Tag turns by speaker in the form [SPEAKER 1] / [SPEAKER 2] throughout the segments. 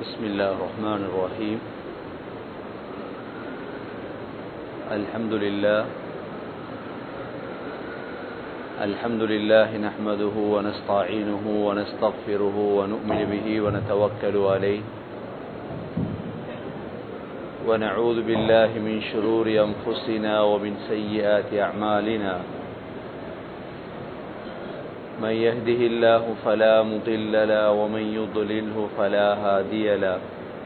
[SPEAKER 1] بسم الله الرحمن الرحيم الحمد لله الحمد لله نحمده ونستعينه ونستغفره ونؤمن به ونتوكل عليه ونعوذ بالله من شرور أنفسنا ومن سيئات أعمالنا من يهده الله فلا مضل له ومن يضلله فلا هادي له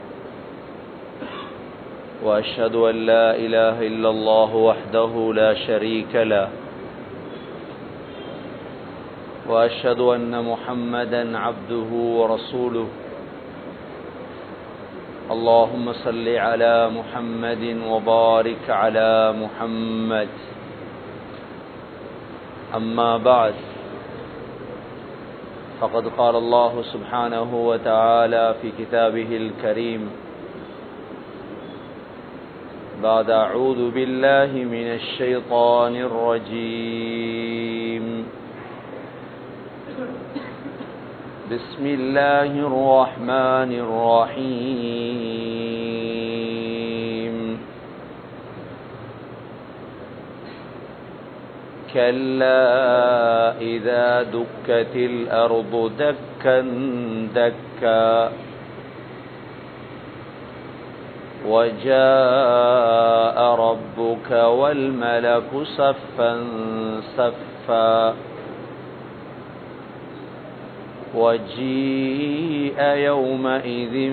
[SPEAKER 1] وأشهد أن لا إله إلا الله وحده لا شريك له وأشهد أن محمدا عبده ورسوله اللهم صل على محمد وبارك على محمد أما بعد فقد قال الله سبحانه وتعالى في كتابه الكريم بعد أعوذ بالله من الشيطان الرجيم بسم الله الرحمن الرحيم كلا إذا دكت الأرض دكا دكا وجاء ربك والملك صفا صفا وجيء يومئذ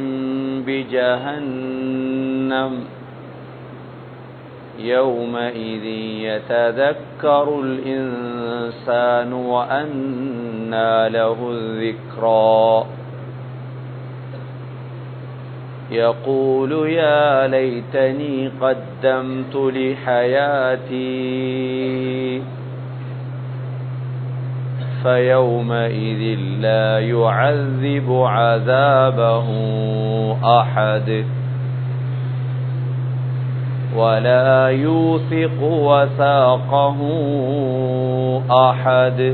[SPEAKER 1] بجهنم يومئذ يتذكر الإنسان وأنى له الذكرى يقول يا ليتني قدمت لحياتي فيومئذ لا يعذب عذابه أحد ولا يوثق وثاقه أحد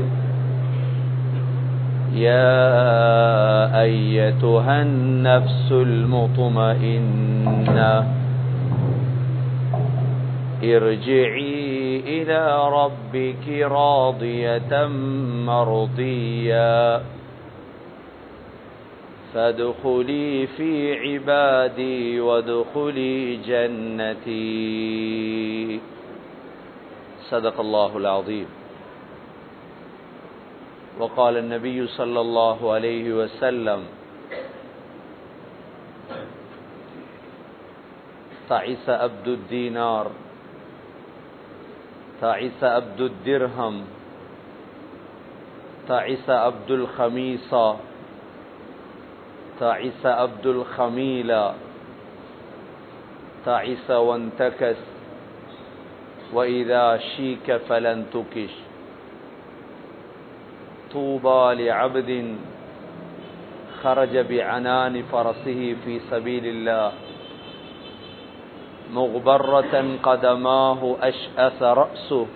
[SPEAKER 1] يا أيتها النفس المطمئنة ارجعي إلى ربك راضية مرضية فادخلي في عبادي وادخلي جنتي صدق الله العظيم وقال النبي صلى الله عليه وسلم تعس عبد الدينار تعس عبد الدرهم تعس عبد الخميصة تعس عبد الخميلة تعس وانتكس وإذا شيك فلن تكش طوبى لعبد خرج بعنان فرسه في سبيل الله مغبرة قدماه أشأث رأسه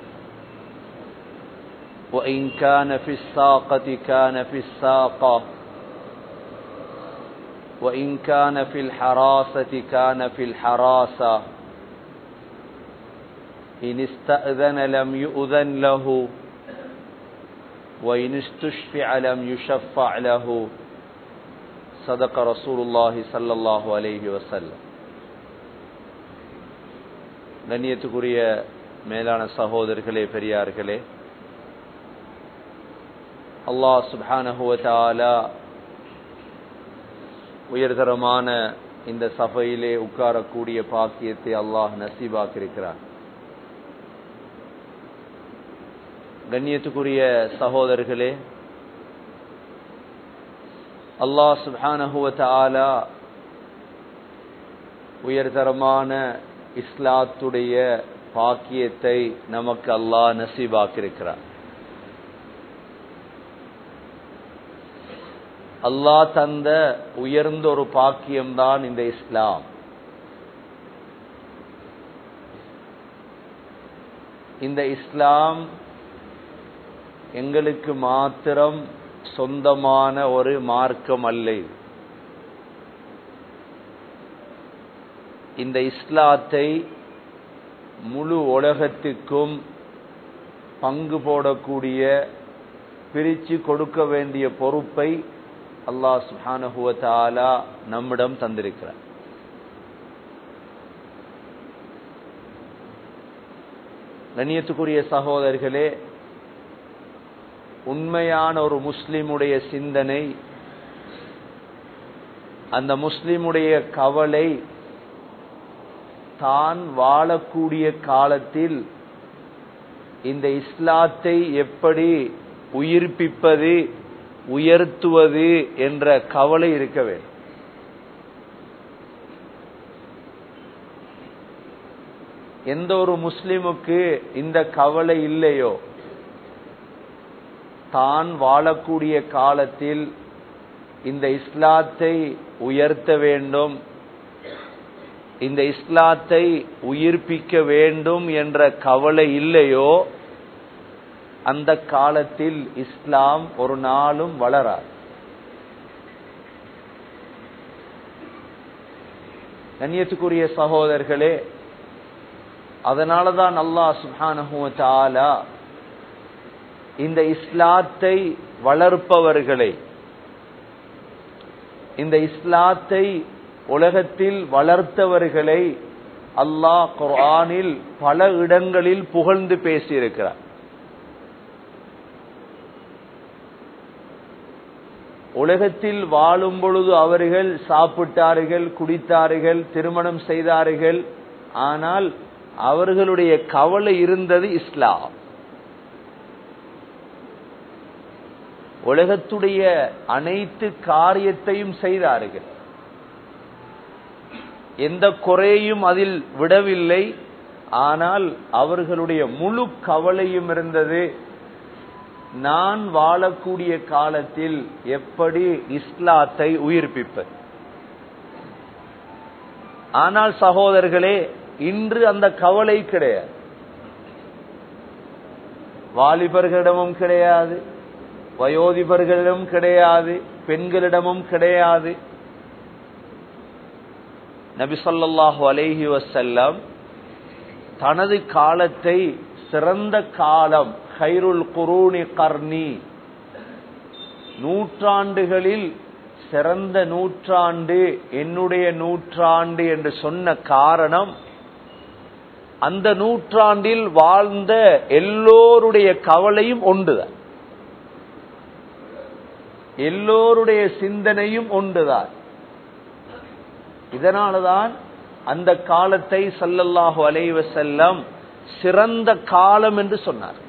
[SPEAKER 1] وإن كان في الساقة كان في الساقة وإن كان في الحراسة كان في الحراسة إن استأذن لم يؤذن له وإن استشفع لم يشفع له صدق رسول الله صلى الله عليه وسلم கண்ணியத்துக்குரிய மேலான சகோதரர்களே பெரியார்களே அல்லாஹ் சுபானஹுவத்தாலா உயர்தரமான இந்த சபையிலே உட்காரக்கூடிய பாக்கியத்தை அல்லாஹ் நசீபாக்கியிருக்கிறார் கண்ணியத்துக்குரிய சகோதரர்களே அல்லாஹ் சுபானஹுவத்தாலா உயர்தரமான இஸ்லாத்துடைய பாக்கியத்தை நமக்கு அல்லாஹ் நசீபாக்கியிருக்கிறார் அல்லாஹ் தந்த உயர்ந்த ஒரு பாக்கியம்தான் இந்த இஸ்லாம் இந்த இஸ்லாம் எங்களுக்கு மாத்திரம் சொந்தமான ஒரு மார்க்கம் அல்ல இது. இந்த இஸ்லாத்தை முழு உலகத்துக்கும் பங்கு போடக்கூடிய பிரித்து கொடுக்க வேண்டிய பொறுப்பை அல்லாஹ் சுஹானஹுவ தாலா நம்மிடம் தந்திருக்கிறார் கண்ணியத்துக்குரிய சகோதரர்களே உண்மையான ஒரு முஸ்லிமுடைய சிந்தனை அந்த முஸ்லிமுடைய கவலை தான் வாழக்கூடிய காலத்தில் இந்த இஸ்லாத்தை எப்படி உயிர்ப்பிப்பது உயர்த்துவது என்ற கவலை இருக்க வேண்டும் எந்த ஒரு முஸ்லிமுக்கு இந்த கவலை இல்லையோ தான் வாழக்கூடிய காலத்தில் இந்த இஸ்லாத்தை உயர்த்த வேண்டும் இந்த இஸ்லாத்தை உயிர்ப்பிக்க வேண்டும் என்ற கவலை இல்லையோ அந்த காலத்தில் இஸ்லாம் ஒரு நாளும் வளராது கண்ணியத்துக்குரிய சகோதரர்களே அதனாலதான் அல்லாஹ் சுஹானஹூ இந்த இஸ்லாத்தை வளர்ப்பவர்களை இந்த இஸ்லாத்தை உலகத்தில் வளர்த்தவர்களை அல்லாஹ் குர்ஆனில் பல இடங்களில் புகழ்ந்து பேசியிருக்கிறார் உலகத்தில் வாழும் பொழுது அவர்கள் சாப்பிட்டார்கள் குடித்தார்கள் திருமணம் செய்தார்கள் ஆனால் அவர்களுடைய கவலை இருந்தது இஸ்லாம் உலகத்துடைய அனைத்து காரியத்தையும் செய்தார்கள் எந்த குறையும் அதில் விடவில்லை ஆனால் அவர்களுடைய முழு கவலையும் இருந்தது நான் வாழக்கூடிய காலத்தில் எப்படி இஸ்லாத்தை உயிர்ப்பிப்பது ஆனால் சகோதரர்களே இன்று அந்த கவலை கிடையாது வாலிபர்களிடமும் கிடையாது வயோதிபர்களிடம் கிடையாது பெண்களிடமும் கிடையாது நபி சொல்லாஹு அலேஹி வசல்லம் தனது காலத்தை சிறந்த காலம் ஹைருல் குரூனி கர்ணி நூற்றாண்டுகளில் சிறந்த நூற்றாண்டு என்னுடைய நூற்றாண்டு என்று சொன்ன காரணம் அந்த நூற்றாண்டில் வாழ்ந்த எல்லோருடைய கவலையும் ஒன்றுதான் எல்லோருடைய சிந்தனையும் ஒன்றுதான் இதனாலதான் அந்த காலத்தை சல்லல்லாஹு அலைவ செல்லம் சிறந்த காலம் என்று சொன்னார்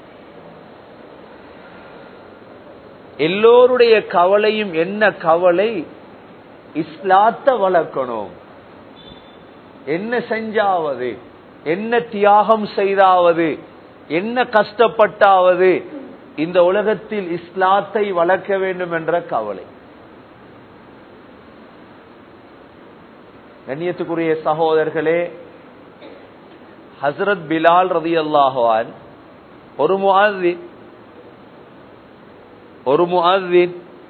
[SPEAKER 1] எல்லோருடைய கவலையும் என்ன கவலை இஸ்லாத்த வளர்க்கணும் என்ன செஞ்சாவது என்ன தியாகம் செய்தாவது என்ன கஷ்டப்பட்டாவது இந்த உலகத்தில் இஸ்லாத்தை வளர்க்க வேண்டும் என்ற கவலை கண்ணியத்துக்குரிய சகோதரர்களே ஹசரத் பிலால் ரதி அல்லாஹான் ஒரு முஹின் ஒரு முஹின்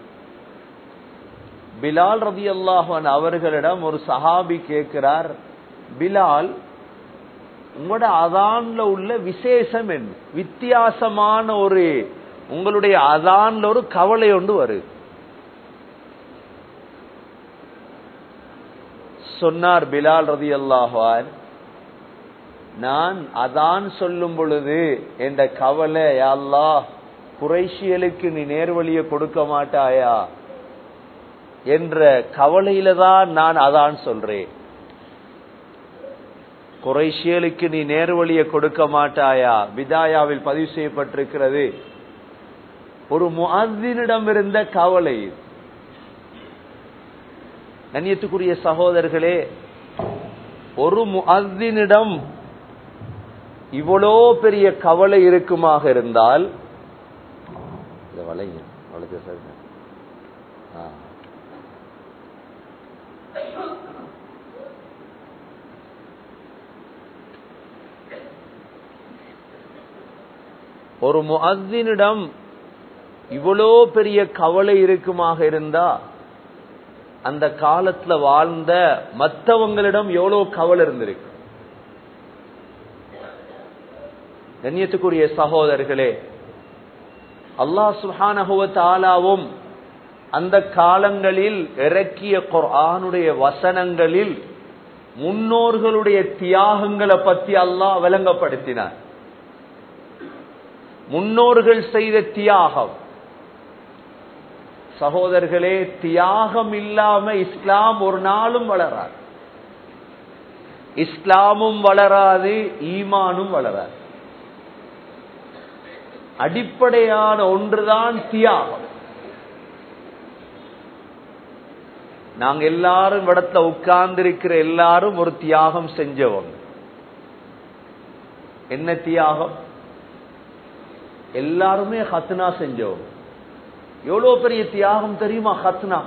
[SPEAKER 1] பிலால் ரதி அல்லாஹான் அவர்களிடம் ஒரு சஹாபி கேட்கிறார் பிலால் உங்களோட அதான்ல உள்ள விசேஷம் என்ன வித்தியாசமான ஒரு உங்களுடைய அதான்ல ஒரு கவலை ஒன்று வருது சொன்னார் பிலால் ரதி அல்லாஹான் நான் அதான் சொல்லும் பொழுது என்ற கவலை யாழ்லா குறைஷியலுக்கு நீ நேர்வழியை கொடுக்க மாட்டாயா என்ற கவலையில தான் நான் அதான் சொல்றேன் குறைஷியலுக்கு நீ நேர்வழியை கொடுக்க மாட்டாயா விதாயாவில் பதிவு செய்யப்பட்டிருக்கிறது ஒரு முஅத்தினிடம் இருந்த கவலை கண்ணியத்துக்குரிய சகோதரர்களே ஒரு முஅத்தினிடம் இவ்வளோ பெரிய கவலை இருக்குமாக இருந்தால் வளைங்க வளைக்க சார் ஒரு முஅத்தினிடம் இவ்வளோ பெரிய கவலை இருக்குமாக இருந்தா அந்த காலத்துல வாழ்ந்த மற்றவங்களிடம் எவ்வளவு கவலை இருந்திருக்கு கண்ணியத்துக்குரிய சகோதரர்களே அல்லாஹ் சுஹானகுவத் ஆலாவும் அந்த காலங்களில் இறக்கிய குர்ஆனுடைய வசனங்களில் முன்னோர்களுடைய தியாகங்களை பத்தி அல்லாஹ் விளங்கப்படுத்தினார் முன்னோர்கள் செய்த தியாகம் சகோதரர்களே தியாகம் இல்லாம இஸ்லாம் ஒரு நாளும் வளராது இஸ்லாமும் வளராது ஈமானும் வளராது அடிப்படையான ஒன்றுதான் தியாகம் நாங்க எல்லாரும் இடத்துல உட்கார்ந்து இருக்கிற எல்லாரும் ஒரு தியாகம் செஞ்சவங்க என்ன தியாகம் எல்லாருமே ஹத்னா செஞ்சவங்க எவ்வளவு பெரிய தியாகம் தெரியுமா ஹத்னா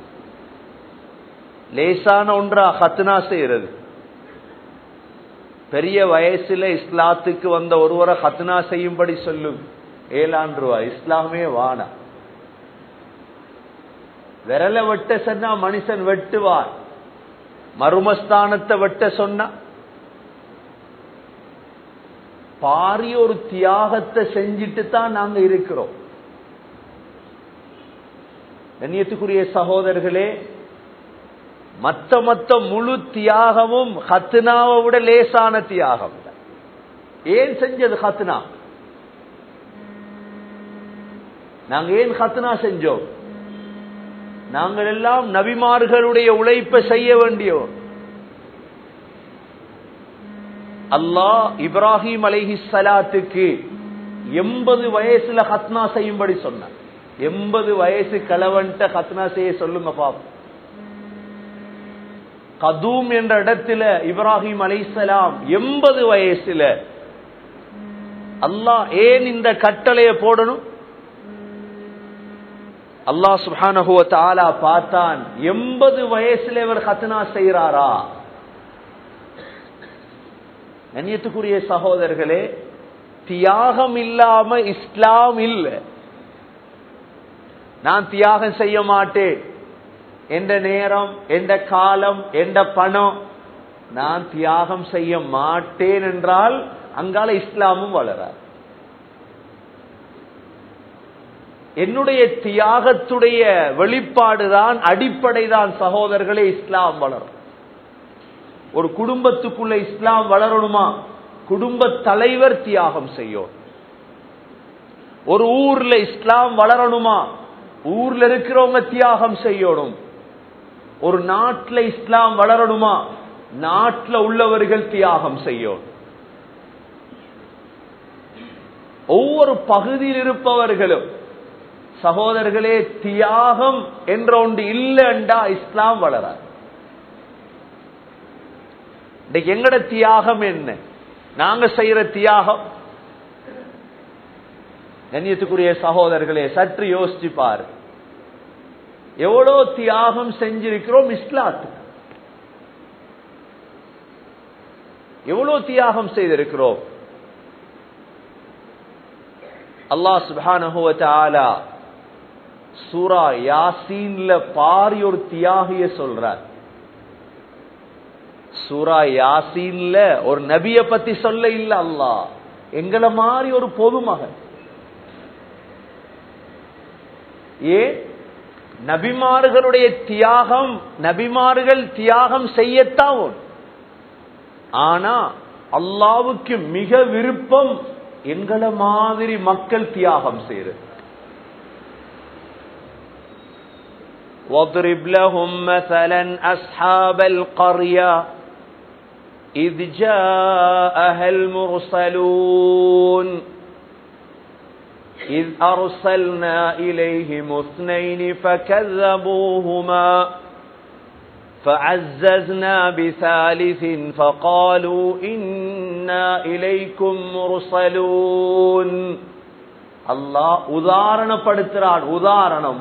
[SPEAKER 1] லேசான ஒன்றா ஹத்னா செய்யறது பெரிய வயசுல இஸ்லாத்துக்கு வந்த ஒருவரை ஹத்னா செய்யும்படி சொல்லும் ஏழாண்டு ரூபாய் இஸ்லாமே வானா விரல வெட்ட சொன்னா மனுஷன் வெட்டுவார் மருமஸ்தானத்தை வெட்ட சொன்னா பாரிய ஒரு தியாகத்தை செஞ்சிட்டு தான் நாங்க இருக்கிறோம் கண்ணியத்துக்குரிய சகோதரர்களே மத்த மத்த முழு தியாகமும் ஹத்னாவை விட லேசான தியாகம் ஏன் செஞ்சது ஹத்னா நாங்க ஏன் ஹத்னா செஞ்சோம் நாங்கள் எல்லாம் நபிமார்களுடைய உழைப்பை செய்ய வேண்டியோம் அல்லாஹ் இப்ராஹிம் அலைஹி சலாத்துக்கு எண்பது வயசுல ஹத்னா செய்யும்படி சொன்னார் எண்பது வயசு கலவன்ட்ட ஹத்னா செய்ய சொல்லுங்க பாப்போம் கதூம் என்ற இடத்துல இப்ராஹிம் அலைசலாம் எண்பது வயசுல அல்லாஹ் ஏன் இந்த கட்டளைய போடணும் அல்லாஹ் சுபானஹுவ தாலா பார்த்தான் எண்பது வயசுல இவர் ஹத்னா செய்யறாரா கண்ணியத்துக்குரிய சகோதரர்களே தியாகம் இல்லாம இஸ்லாம் இல்லை நான் தியாகம் செய்ய மாட்டேன் எந்த நேரம் எந்த காலம் எந்த பணம் நான் தியாகம் செய்ய மாட்டேன் என்றால் அங்கால இஸ்லாமும் வளராது என்னுடைய தியாகத்துடைய வெளிப்பாடுதான் அடிப்படைதான் சகோதரர்களே இஸ்லாம் வளரும் ஒரு குடும்பத்துக்குள்ள இஸ்லாம் வளரணுமா குடும்ப தலைவர் தியாகம் செய்யும் ஒரு ஊர்ல இஸ்லாம் வளரணுமா ஊர்ல இருக்கிறவங்க தியாகம் செய்யணும் ஒரு நாட்டில் இஸ்லாம் வளரணுமா நாட்டில் உள்ளவர்கள் தியாகம் செய்யும் ஒவ்வொரு பகுதியில் இருப்பவர்களும் சகோதரர்களே தியாகம் என்ற ஒன்று இல்லைண்டா இஸ்லாம் வளராது இன்னைக்கு எங்கட தியாகம் என்ன நாங்க செய்யற தியாகம் கண்ணியத்துக்குரிய சகோதரர்களே சற்று யோசிச்சு பாரு எவ்வளோ தியாகம் செஞ்சிருக்கிறோம் இஸ்லாத்து எவ்வளவு தியாகம் செய்திருக்கிறோம் அல்லாஹ் சுபானஹுவ தாலா சூரா யாசீன்ல பாரி ஒரு தியாகிய சொல்றார் சூரா யாசீன்ல ஒரு நபிய பத்தி சொல்ல இல்ல அல்லாஹ் எங்களை மாதிரி ஒரு பொதுமகன் ஏன் நபிமார்களுடைய தியாகம் நபிமார்கள் தியாகம் செய்யத்தான் ஒன்று. ஆனா அல்லாவுக்கு மிக விருப்பம் எங்களை மாதிரி மக்கள் தியாகம் செய்யறது واضرب لهم مثلا أصحاب القرية إذ جاءها المرسلون إذ أرسلنا إليهم اثنين فكذبوهما فعززنا بثالث فقالوا إنا إليكم مرسلون அல்லாஹ் உதாரணப்படுத்துறான் உதாரணம்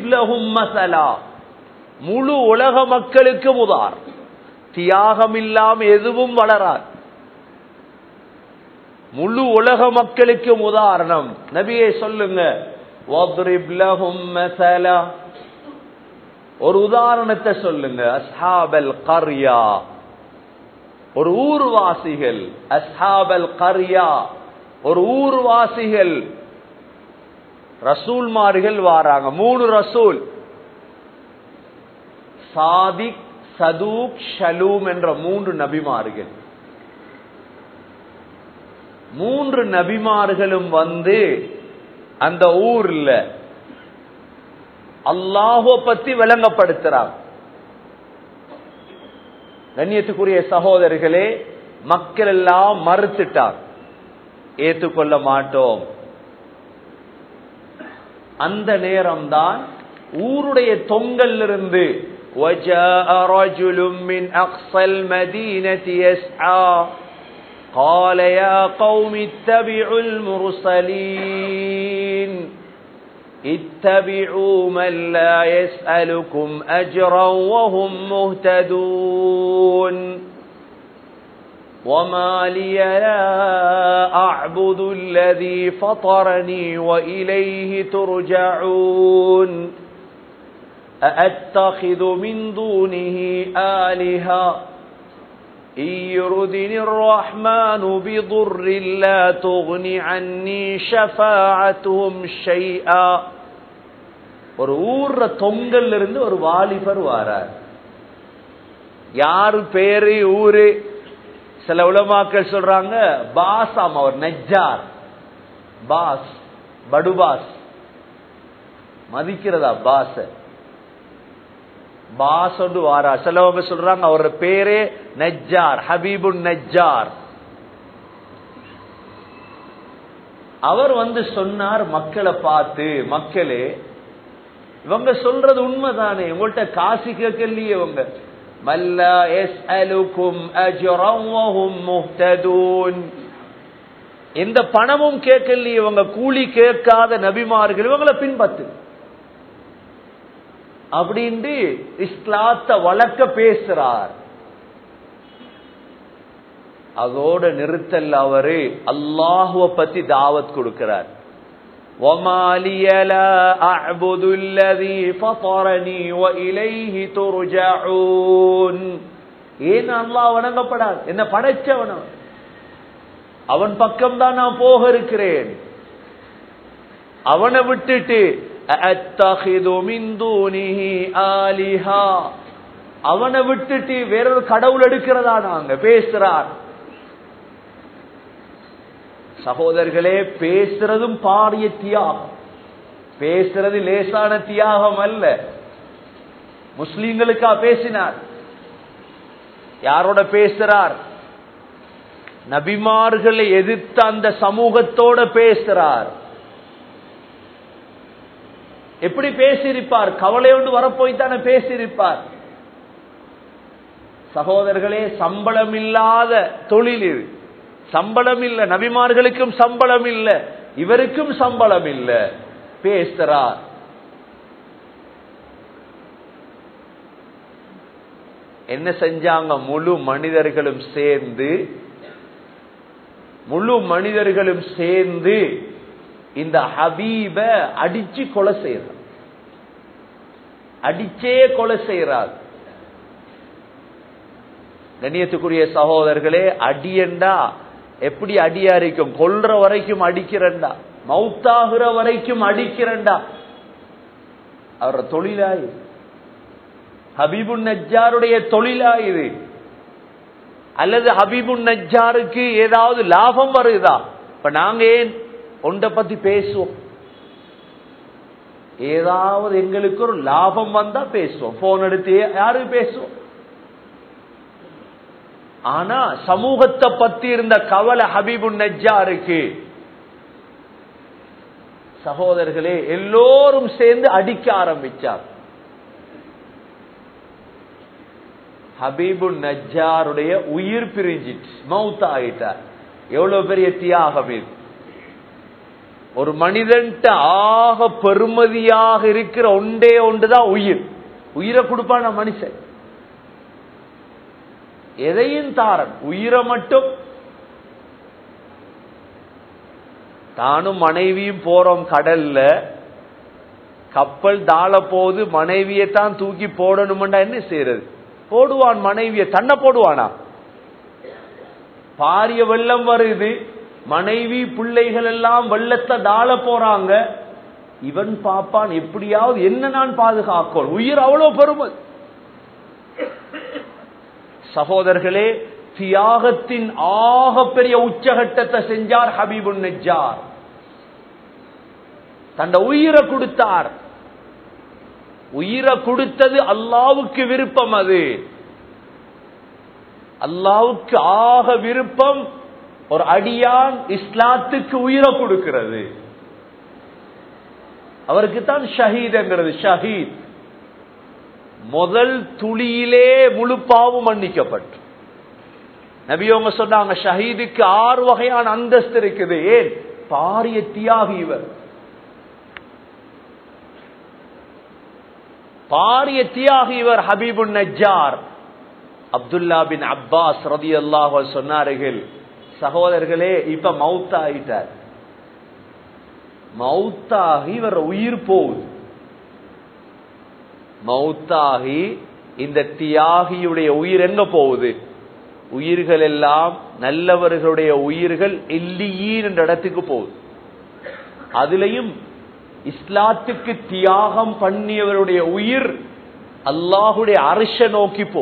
[SPEAKER 1] முழு உலக மக்களுக்கு உதாரணம் தியாகம் இல்லாம எதுவும் வளராது முழு உலக மக்களுக்கு உதாரணம் நபியே சொல்லுங்க ஒரு உதாரணத்தை சொல்லுங்க அஸ்ஹாபல் கர்யா ஒரு ஊர்வாசிகள் அஸ்ஹாபல் கர்யா ஒரு ஊர்வாசிகள் ரசூல்மார்கள் வாராங்க மூணு ரசூல் சாதிக் சதூக் ஷலூம் என்ற மூன்று நபிமார்கள் மூன்று நபிமார்களும் வந்து அந்த ஊர்ல அல்லாஹோ பத்தி விளங்கப்படுத்துறாங்க கண்ணியத்துக்குரிய சகோதரர்களே மக்கள் எல்லாம் மறுத்துட்டார் ஏற்றுக்கொள்ள மாட்டோம் அந்த நேரம்தான் ஊருடைய தொங்கல் இருந்து وجاء رجل من أقصى المدينة يسعى قال يا قوم اتبعوا المرسلين اتبعوا من لا يسألكم أجرا وهم مهتدون وما لي لا أعبد الذي فطرني وإليه ترجعون أأتخذ من دونه آلهة إن يردني الرحمن بضر لا تغن عني شفاعتهم شيئا ஒரு ஊர்ற தொங்கல்ல இருந்து ஒரு வாலிபர் வாரார் யாரு பேரு ஊரு சில உலமாக்கள் சொல்றாங்க பாசாம் அவர் நெஜார் பாஸ் படுபாஸ் மதிக்கிறதா பாச பாஸ் ஒன்று வாரா சிலவங்க சொல்றாங்க அவரோட பேரே நெஜார் ஹபீபுன் நெஜார் அவர் வந்து சொன்னார் மக்களை பார்த்து மக்களே இவங்க சொல்றது உண்மைதானே உங்கள்கிட்ட காசு கேட்கலையே இவங்க மல்லா எஸ் அலுக்கும் முஹ்ததூன் எந்த பணமும் கேட்கலையே இவங்க கூலி கேட்காத நபிமார்கள் இவங்களை பின்பத்து அப்படின்ட்டு இஸ்லாத்த வழக்க பேசுறார் அதோட நிறுத்தல் அவரு அல்லாஹுவ பத்தி தாவத் கொடுக்கிறார் وما لي لا أعبد الذي فطرني وإليه ترجعون ஏன் அல்லாஹ் வணங்கப்படாது என்ன படைச்சவன் அவன் பக்கம் தான் நான் போக இருக்கிறேன் அவனை விட்டுட்டு அவனை விட்டுட்டு வேறொரு கடவுள் எடுக்கிறதா நாங்க பேசுறார் சகோதரர்களே பேசுறதும் பாரிய தியாகம் பேசுறது லேசான தியாகம் அல்ல முஸ்லீம்களுக்கா பேசினார் யாரோட பேசுறார் நபிமார்களை எதிர்த்த அந்த சமூகத்தோட பேசுறார் எப்படி பேசியிருப்பார் கவலையோடு வரப்போய் தானே பேசியிருப்பார் சகோதரர்களே சம்பளம் இல்லாத தொழில் இது சம்பளம் இல்ல நபிமார்களுக்கும் சம்பளம் இல்ல இவருக்கும் சம்பளம் இல்ல பேசுறார் என்ன செஞ்சாங்க முழு மனிதர்களும் சேர்ந்து முழு மனிதர்களும் சேர்ந்து இந்த ஹபீப அடிச்சு கொலை செய்யறார் அடிச்சே கொலை செய்யறார் கண்ணியத்துக்குரிய சகோதரர்களே அடியண்டா எப்படி அடியா இருக்கும் கொல்ற வரைக்கும் அடிக்கிறண்டா மௌத்தாகிற வரைக்கும் அடிக்கிறண்டா அவர தொழிலா இது ஹபீபுன் நஜ்ஜாருடைய தொழிலா இது அல்லது ஹபீபுன் நஜ்ஜாருக்கு ஏதாவது லாபம் வருதா இப்ப நாங்க ஏன் ஒன்றை பத்தி பேசுவோம் ஏதாவது எங்களுக்கு ஒரு லாபம் வந்தா பேசுவோம் போன் எடுத்து யாரு பேசுவோம் ஆனா சமூகத்தை பத்தி இருந்த கவலை ஹபீபு நஜ்ஜாருக்கு சகோதரர்களே எல்லோரும் சேர்ந்து அடிக்க ஆரம்பிச்சார் ஹபீபு நஜ்ஜாருடைய உயிர் பிரிஞ்சிட்டு மவுத் ஆகிட்டார் எவ்வளவு பெரிய தியாகம் இது ஒரு மனிதன்ட்ட ஆக பெருமதியாக இருக்கிற ஒன்றே ஒன்றுதான் உயிர் உயிரை கொடுப்பான மனுஷன் எதையும் தாரன் உயிரை மட்டும் தானும் மனைவியும் போறோம் கடல்ல கப்பல் தாழ போது மனைவியை தான் தூக்கி போடணும்டா என்ன செய்யறது போடுவான் மனைவிய தன்னை போடுவானா பாரிய வெள்ளம் வருது மனைவி பிள்ளைகள் எல்லாம் வெள்ளத்தை தாழ போறாங்க இவன் பாப்பான் எப்படியாவது என்ன நான் பாதுகாக்கணும் உயிர் அவ்வளவு பெருமை சகோதரர்களே தியாகத்தின் ஆக பெரிய உச்சகட்டத்தை செஞ்சார் ஹபீபுன் நெஜார் தந்த உயிரை கொடுத்தார் உயிரை கொடுத்தது அல்லாவுக்கு விருப்பம் அது அல்லாவுக்கு ஆக விருப்பம் ஒரு அடியான் இஸ்லாத்துக்கு உயிரை கொடுக்கிறது அவருக்கு தான் ஷஹீத் என்கிறது ஷஹீத் முதல் துளியிலே முழு பாவம் மன்னிக்கப்பட்டு நபியவங்க சொன்னாங்க ஷஹீதுக்கு ஆறு வகையான அந்தஸ்து இருக்குது ஏன் பாரிய தியாகி இவர் பாரிய தியாகி இவர் ஹபீபுன் நஜார் அப்துல்லா பின் அப்பாஸ் ரதி அல்லாஹ் சொன்னார்கள் சகோதரர்களே இப்ப மவுத் ஆயிட்டார் மவுத்தாகி இவர் உயிர் போகுது மவுத்தாகி இந்த தியாகியுடைய உயிர் எங்க போகுது உயிர்கள் எல்லாம் நல்லவர்களுடைய உயிர்கள் எல்லியின் என்ற இடத்துக்கு போகுது அதுலயும் இஸ்லாத்துக்கு தியாகம் பண்ணியவருடைய உயிர் அல்லாஹுடைய அரச நோக்கி போ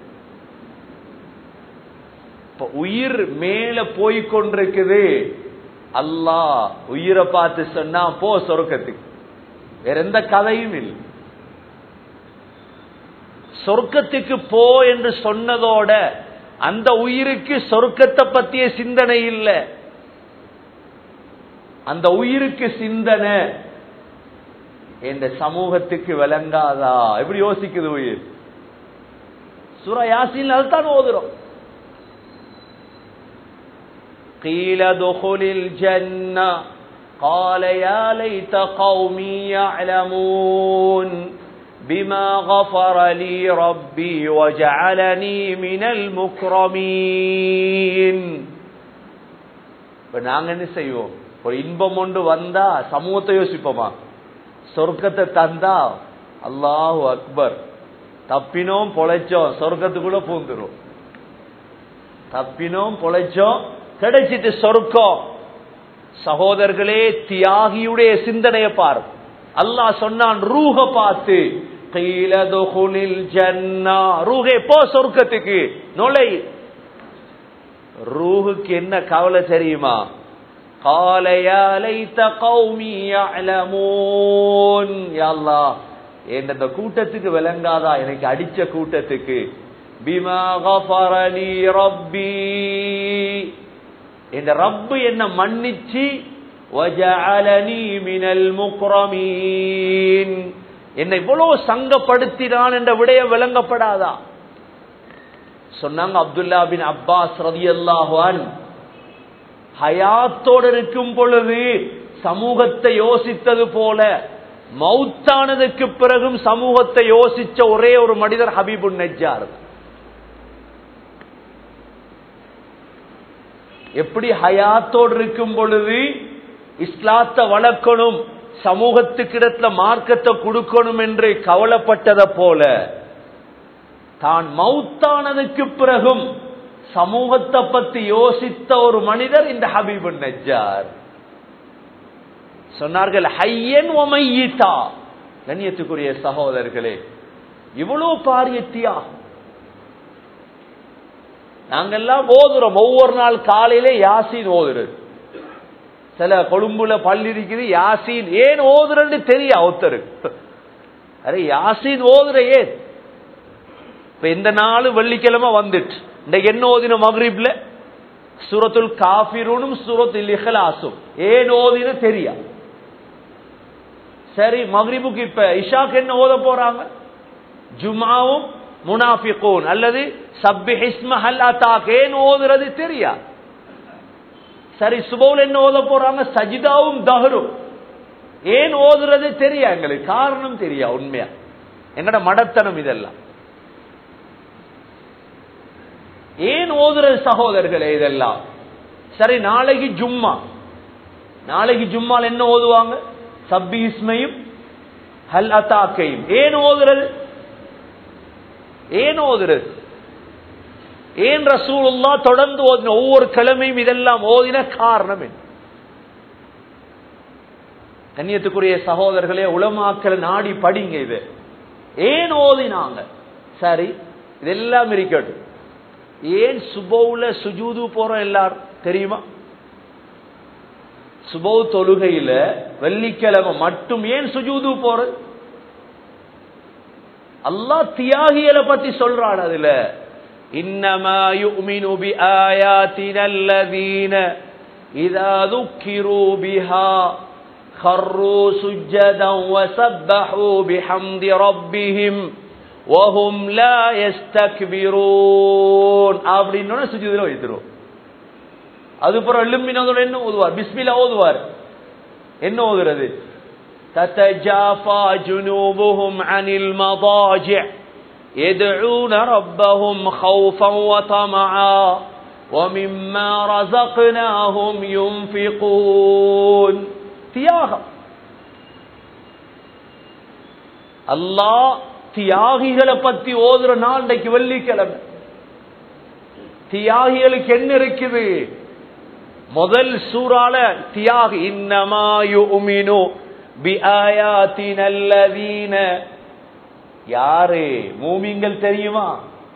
[SPEAKER 1] உயிர் மேல போய் கொண்டிருக்குது அல்லாஹ் உயிரை பார்த்து சொன்னா போ சொர்க்கத்துக்கு வேற எந்த கதையும் இல்லை சொர்க்கத்துக்கு போ என்று சொன்னதோட அந்த உயிருக்கு சொர்க்கத்தை பத்திய சிந்தனை இல்லை அந்த உயிருக்கு சிந்தனை இந்த சமூகத்துக்கு விளங்காதா எப்படி யோசிக்குது உயிர் சுர யாசின் அதுதான் ஓதுறோம் قيل دخل الجنة قال يا ليت قومي يعلمون بما غفر لي ربي وجعلني من المكرمين இப்ப நாங்க என்ன செய்வோம் ஒரு இன்பம் ஒன்று வந்தா சமூகத்தை யோசிப்போமா சொர்க்கத்தை தந்தா அல்லாஹு அக்பர் தப்பினோம் பொழைச்சோம் சொர்க்கத்துக்குள்ள பூந்துரும் தப்பினோம் பொழைச்சோம் கிடைச்சிட்டு சொர்க்கம் சகோதரர்களே தியாகியுடைய சிந்தனையை பார் அல்லாஹ் சொன்னான் ரூஹ பார்த்து ரூஹே போ சொர்க்கத்துக்கு நுழை ரூஹுக்கு என்ன கவலை தெரியுமா قال يا ليت قومي يعلمون يا الله இந்த கூட்டத்துக்கு விளங்காதா எனக்கு அடிச்ச கூட்டத்துக்கு பிமா கஃபரலி ரப்பி இந்த ரப்பு என்ன மன்னிச்சு வஜஅலனி மினல் முக்ரமீன் என்னை இவ்வளவு சங்கப்படுத்தினான் என்ற விடய விளங்கப்படாதா சொன்னாங்க அப்துல்லா பின் அப்பாஸ் ரதியல்லாஹான் ஹயாத்தோடு இருக்கும் பொழுது சமூகத்தை யோசித்தது போல மௌத்தானதுக்கு பிறகும் சமூகத்தை யோசிச்ச ஒரே ஒரு மனிதர் ஹபீபுன் நெஜார் எப்படி ஹயாத்தோடு இருக்கும் பொழுது இஸ்லாத்தை வளர்க்கணும் சமூகத்துக்கிடத்துல மார்க்கத்தை கொடுக்கணும் என்று கவலைப்பட்டதை போல தான் மௌத்தானதுக்கு பிறகும் சமூகத்தை பத்தி யோசித்த ஒரு மனிதர் இந்த ஹபீபுன் நஜார் சொன்னார்கள் ஹையன் ஒமையித்தா கண்ணியத்துக்குரிய சகோதரர்களே இவ்வளவு பாரியத்தியா நாங்கெல்லாம் ஓதுறோம் ஒவ்வொரு நாள் காலையில யாசின் ஓதுறது சில கொழும்புல பள்ளி இருக்குது யாசின் ஏன் ஓதுறன்னு தெரியா ஒருத்தருக்கு அரே யாசின் ஓதுற ஏன் இப்ப இந்த நாள் வெள்ளிக்கிழமை வந்துட்டு இன்னைக்கு என்ன ஓதின மகரீப்ல சூரத்துல் காபிரூனும் சூரத்துல் இஹ்லாசும் ஏன் ஓதின தெரியா சரி மகரிபுக்கு இப்ப இஷாக்கு என்ன ஓத போறாங்க ஜுமாவும் முனாஃபிகூன் அல்லது சப்பி ஹிஸ்ம ஹல்லாத்தாக் ஏன் ஓதுறது தெரியா சரி சுபவுல் என்ன ஓத போறாங்க சஜிதாவும் தஹரும் ஏன் ஓதுறது தெரியா எங்களுக்கு காரணம் தெரியா உண்மையா எங்கட மடத்தனம் இதெல்லாம் ஏன் ஓதுறது சகோதரர்களே இதெல்லாம் சரி நாளைக்கு ஜும்மா நாளைக்கு ஜும்மால் என்ன ஓதுவாங்க சப்பி இஸ்மையும் ஹல் அத்தாக்கையும் ஏன் ஓதுறது ஏன் ஓதுறது ஏன் ரசூலுல்லா தொடர்ந்து ஓதின ஒவ்வொரு கிழமையும் இதெல்லாம் ஓதின காரணம் என்ன கண்ணியத்துக்குரிய சகோதரர்களே உலமாக்களை நாடி படிங்க இது ஏன் ஓதினாங்க சரி இதெல்லாம் இருக்கட்டும் ஏன் சுபவுல சுஜூது போறோம் எல்லாரும் தெரியுமா சுபவு தொழுகையில வெள்ளிக்கிழமை மட்டும் ஏன் சுஜூது போறது அல்லாஹ் தியாகிகளை பத்தி சொல்றான் அதுல இன்னமா யுமினு பி ஆயாத்தின அல்லதீன இதா ذكروا بها خروا سجدا وسبحوا بحمد ربهم وهم لا يستكبرون அப்படின்னு சுஜூதுல வைத்துரும் அதுபுறம் எழும்பினதோட என்ன ஓதுவார் பிஸ்மிலா ஓதுவார் என்ன ஓதுறது تتجافى جنوبهم عن المضاجع يدعون ربهم خوفا وطمعا ومما رزقناهم ينفقون தியாகம் அல்லாஹ் தியாகிகளை பத்தி ஓதுற நாள் இன்றைக்கு வெள்ளிக்கிழமை தியாகிகளுக்கு என்ன இருக்குது முதல் சூறால தியாகி இன்னமாயு உமினு பிஆயாத்தினல்லதீன யாரு மூமிங்கள் தெரியுமா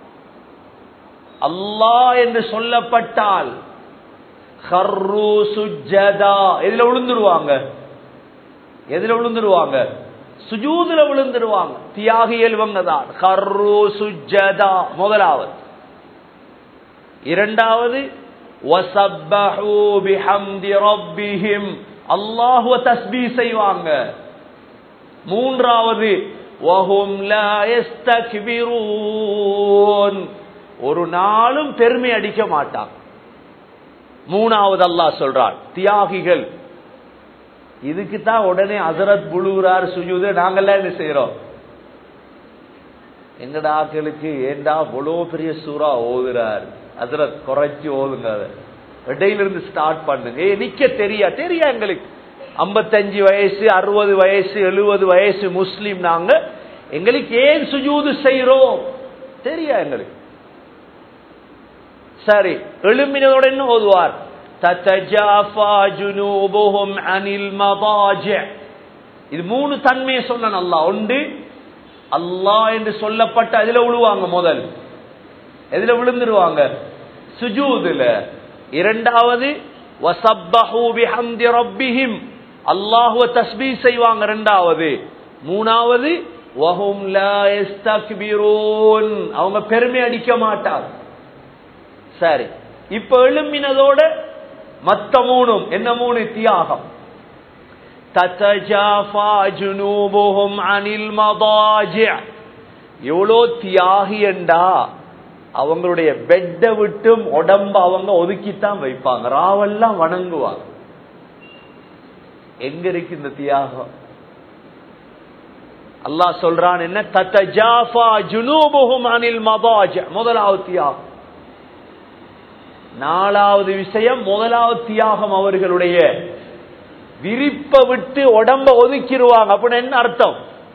[SPEAKER 1] அல்லாஹ் என்று சொல்லப்பட்டால் ஹர்ரு சுஜதா எதுல விழுந்துருவாங்க எதுல விழுந்துருவாங்க சுஜூதுல விழுந்துருவாங்க தியாகியல் இவங்க தான் ஹர்ரு சுஜதா முதலாவது இரண்டாவது வசப்பஹு பிஹம்தி ரப்பிஹிம் அல்லாஹுவ தஸ்பீ செய்வாங்க மூன்றாவது வஹும் லா யஸ்தக்பிரூன் ஒரு நாளும் பெருமை அடிக்க மாட்டாங்க மூணாவது அல்லாஹ் சொல்றான் தியாகிகள் இதுக்கு தான் உடனே அசரத் புழுகிறார் சுஜூது நாங்கெல்லாம் என்ன செய்யறோம் எங்கட ஆக்களுக்கு ஏண்டா இவ்வளோ பெரிய சூறா ஓதுறார் அசரத் குறைச்சி ஓதுங்க அதை இடையில இருந்து ஸ்டார்ட் பண்ணுங்க ஏ நிக்க தெரியா தெரியா எங்களுக்கு ஐம்பத்தஞ்சு வயசு அறுபது வயசு எழுபது வயசு முஸ்லீம் நாங்க எங்களுக்கு ஏன் சுஜூது செய்யறோம் தெரியா எங்களுக்கு சரி எழும்பினதோட என்ன ஓதுவார் தத்தஜாஃபா ஜுனூபுஹும் அனில் மதாஜிஅ இது மூணு தன்மையை சொன்ன அல்லாஹ் ஒன்று அல்லாஹ் என்று சொல்லப்பட்ட அதுல விழுவாங்க முதல் எதுல விழுந்துருவாங்க சுஜூதுல இரண்டாவது வசப்பஹு பிஹம்தி ரப்பிஹிம் அல்லாஹுவ தஸ்பீஹ் செய்வாங்க இரண்டாவது மூணாவது வஹும் லா யஸ்தக்பிரூன் அவங்க பெருமை அடிக்க மாட்டாங்க சரி இப்ப எழும்பினதோட மத்த மூணும் என்ன மூணு தியாகம் தத்தஜாஃபா ஜுனூபுஹும் அனில் மதாஜிஅ எவ்வளோ தியாகி என்றா அவங்களுடைய பெட்டை விட்டும் உடம்ப அவங்க ஒதுக்கித்தான் வைப்பாங்க ராவெல்லாம் வணங்குவாங்க எங்க இருக்கு இந்த தியாகம் அல்லாஹ் சொல்றான் என்ன தத்தஜாஃபா ஜுனூபுஹும் அனில் மதாஜிஅ முதலாவது தியாகம் நாலாவது விஷயம் முதலாவது தியாகம் அவர்களுடைய விரிப்ப விட்டு உடம்ப ஒதுக்கிடுவாங்க அப்படின்னு என்ன அர்த்தம்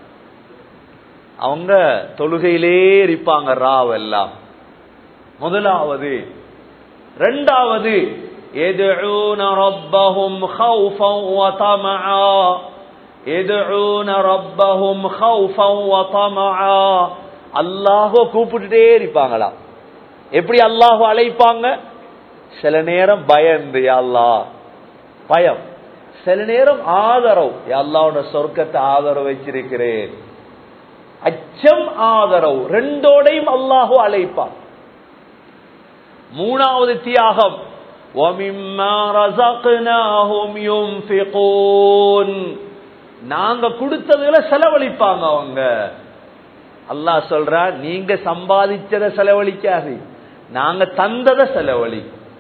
[SPEAKER 1] அவங்க தொழுகையிலே இருப்பாங்க ராவெல்லாம் முதலாவது ரெண்டாவது يدعون ربهم خوفا وطمعا يدعون ربهم خوفا وطمعا அல்லாஹோ கூப்பிட்டுட்டே இருப்பாங்களா எப்படி அல்லாஹ் அழைப்பாங்க சில நேரம் பயந்து அல்லா பயம் சில நேரம் ஆதரவு அல்லாவோட சொர்க்கத்தை ஆதரவு வச்சிருக்கிறேன் அச்சம் ஆதரவு ரெண்டோடையும் அல்லாஹோ அழைப்பான் மூணாவது தியாகம் நாங்க கொடுத்ததுல செலவழிப்பாங்க அவங்க அல்லாஹ் சொல்றா நீங்க சம்பாதிச்சத செலவழிக்காது நாங்க தந்தத செலவழி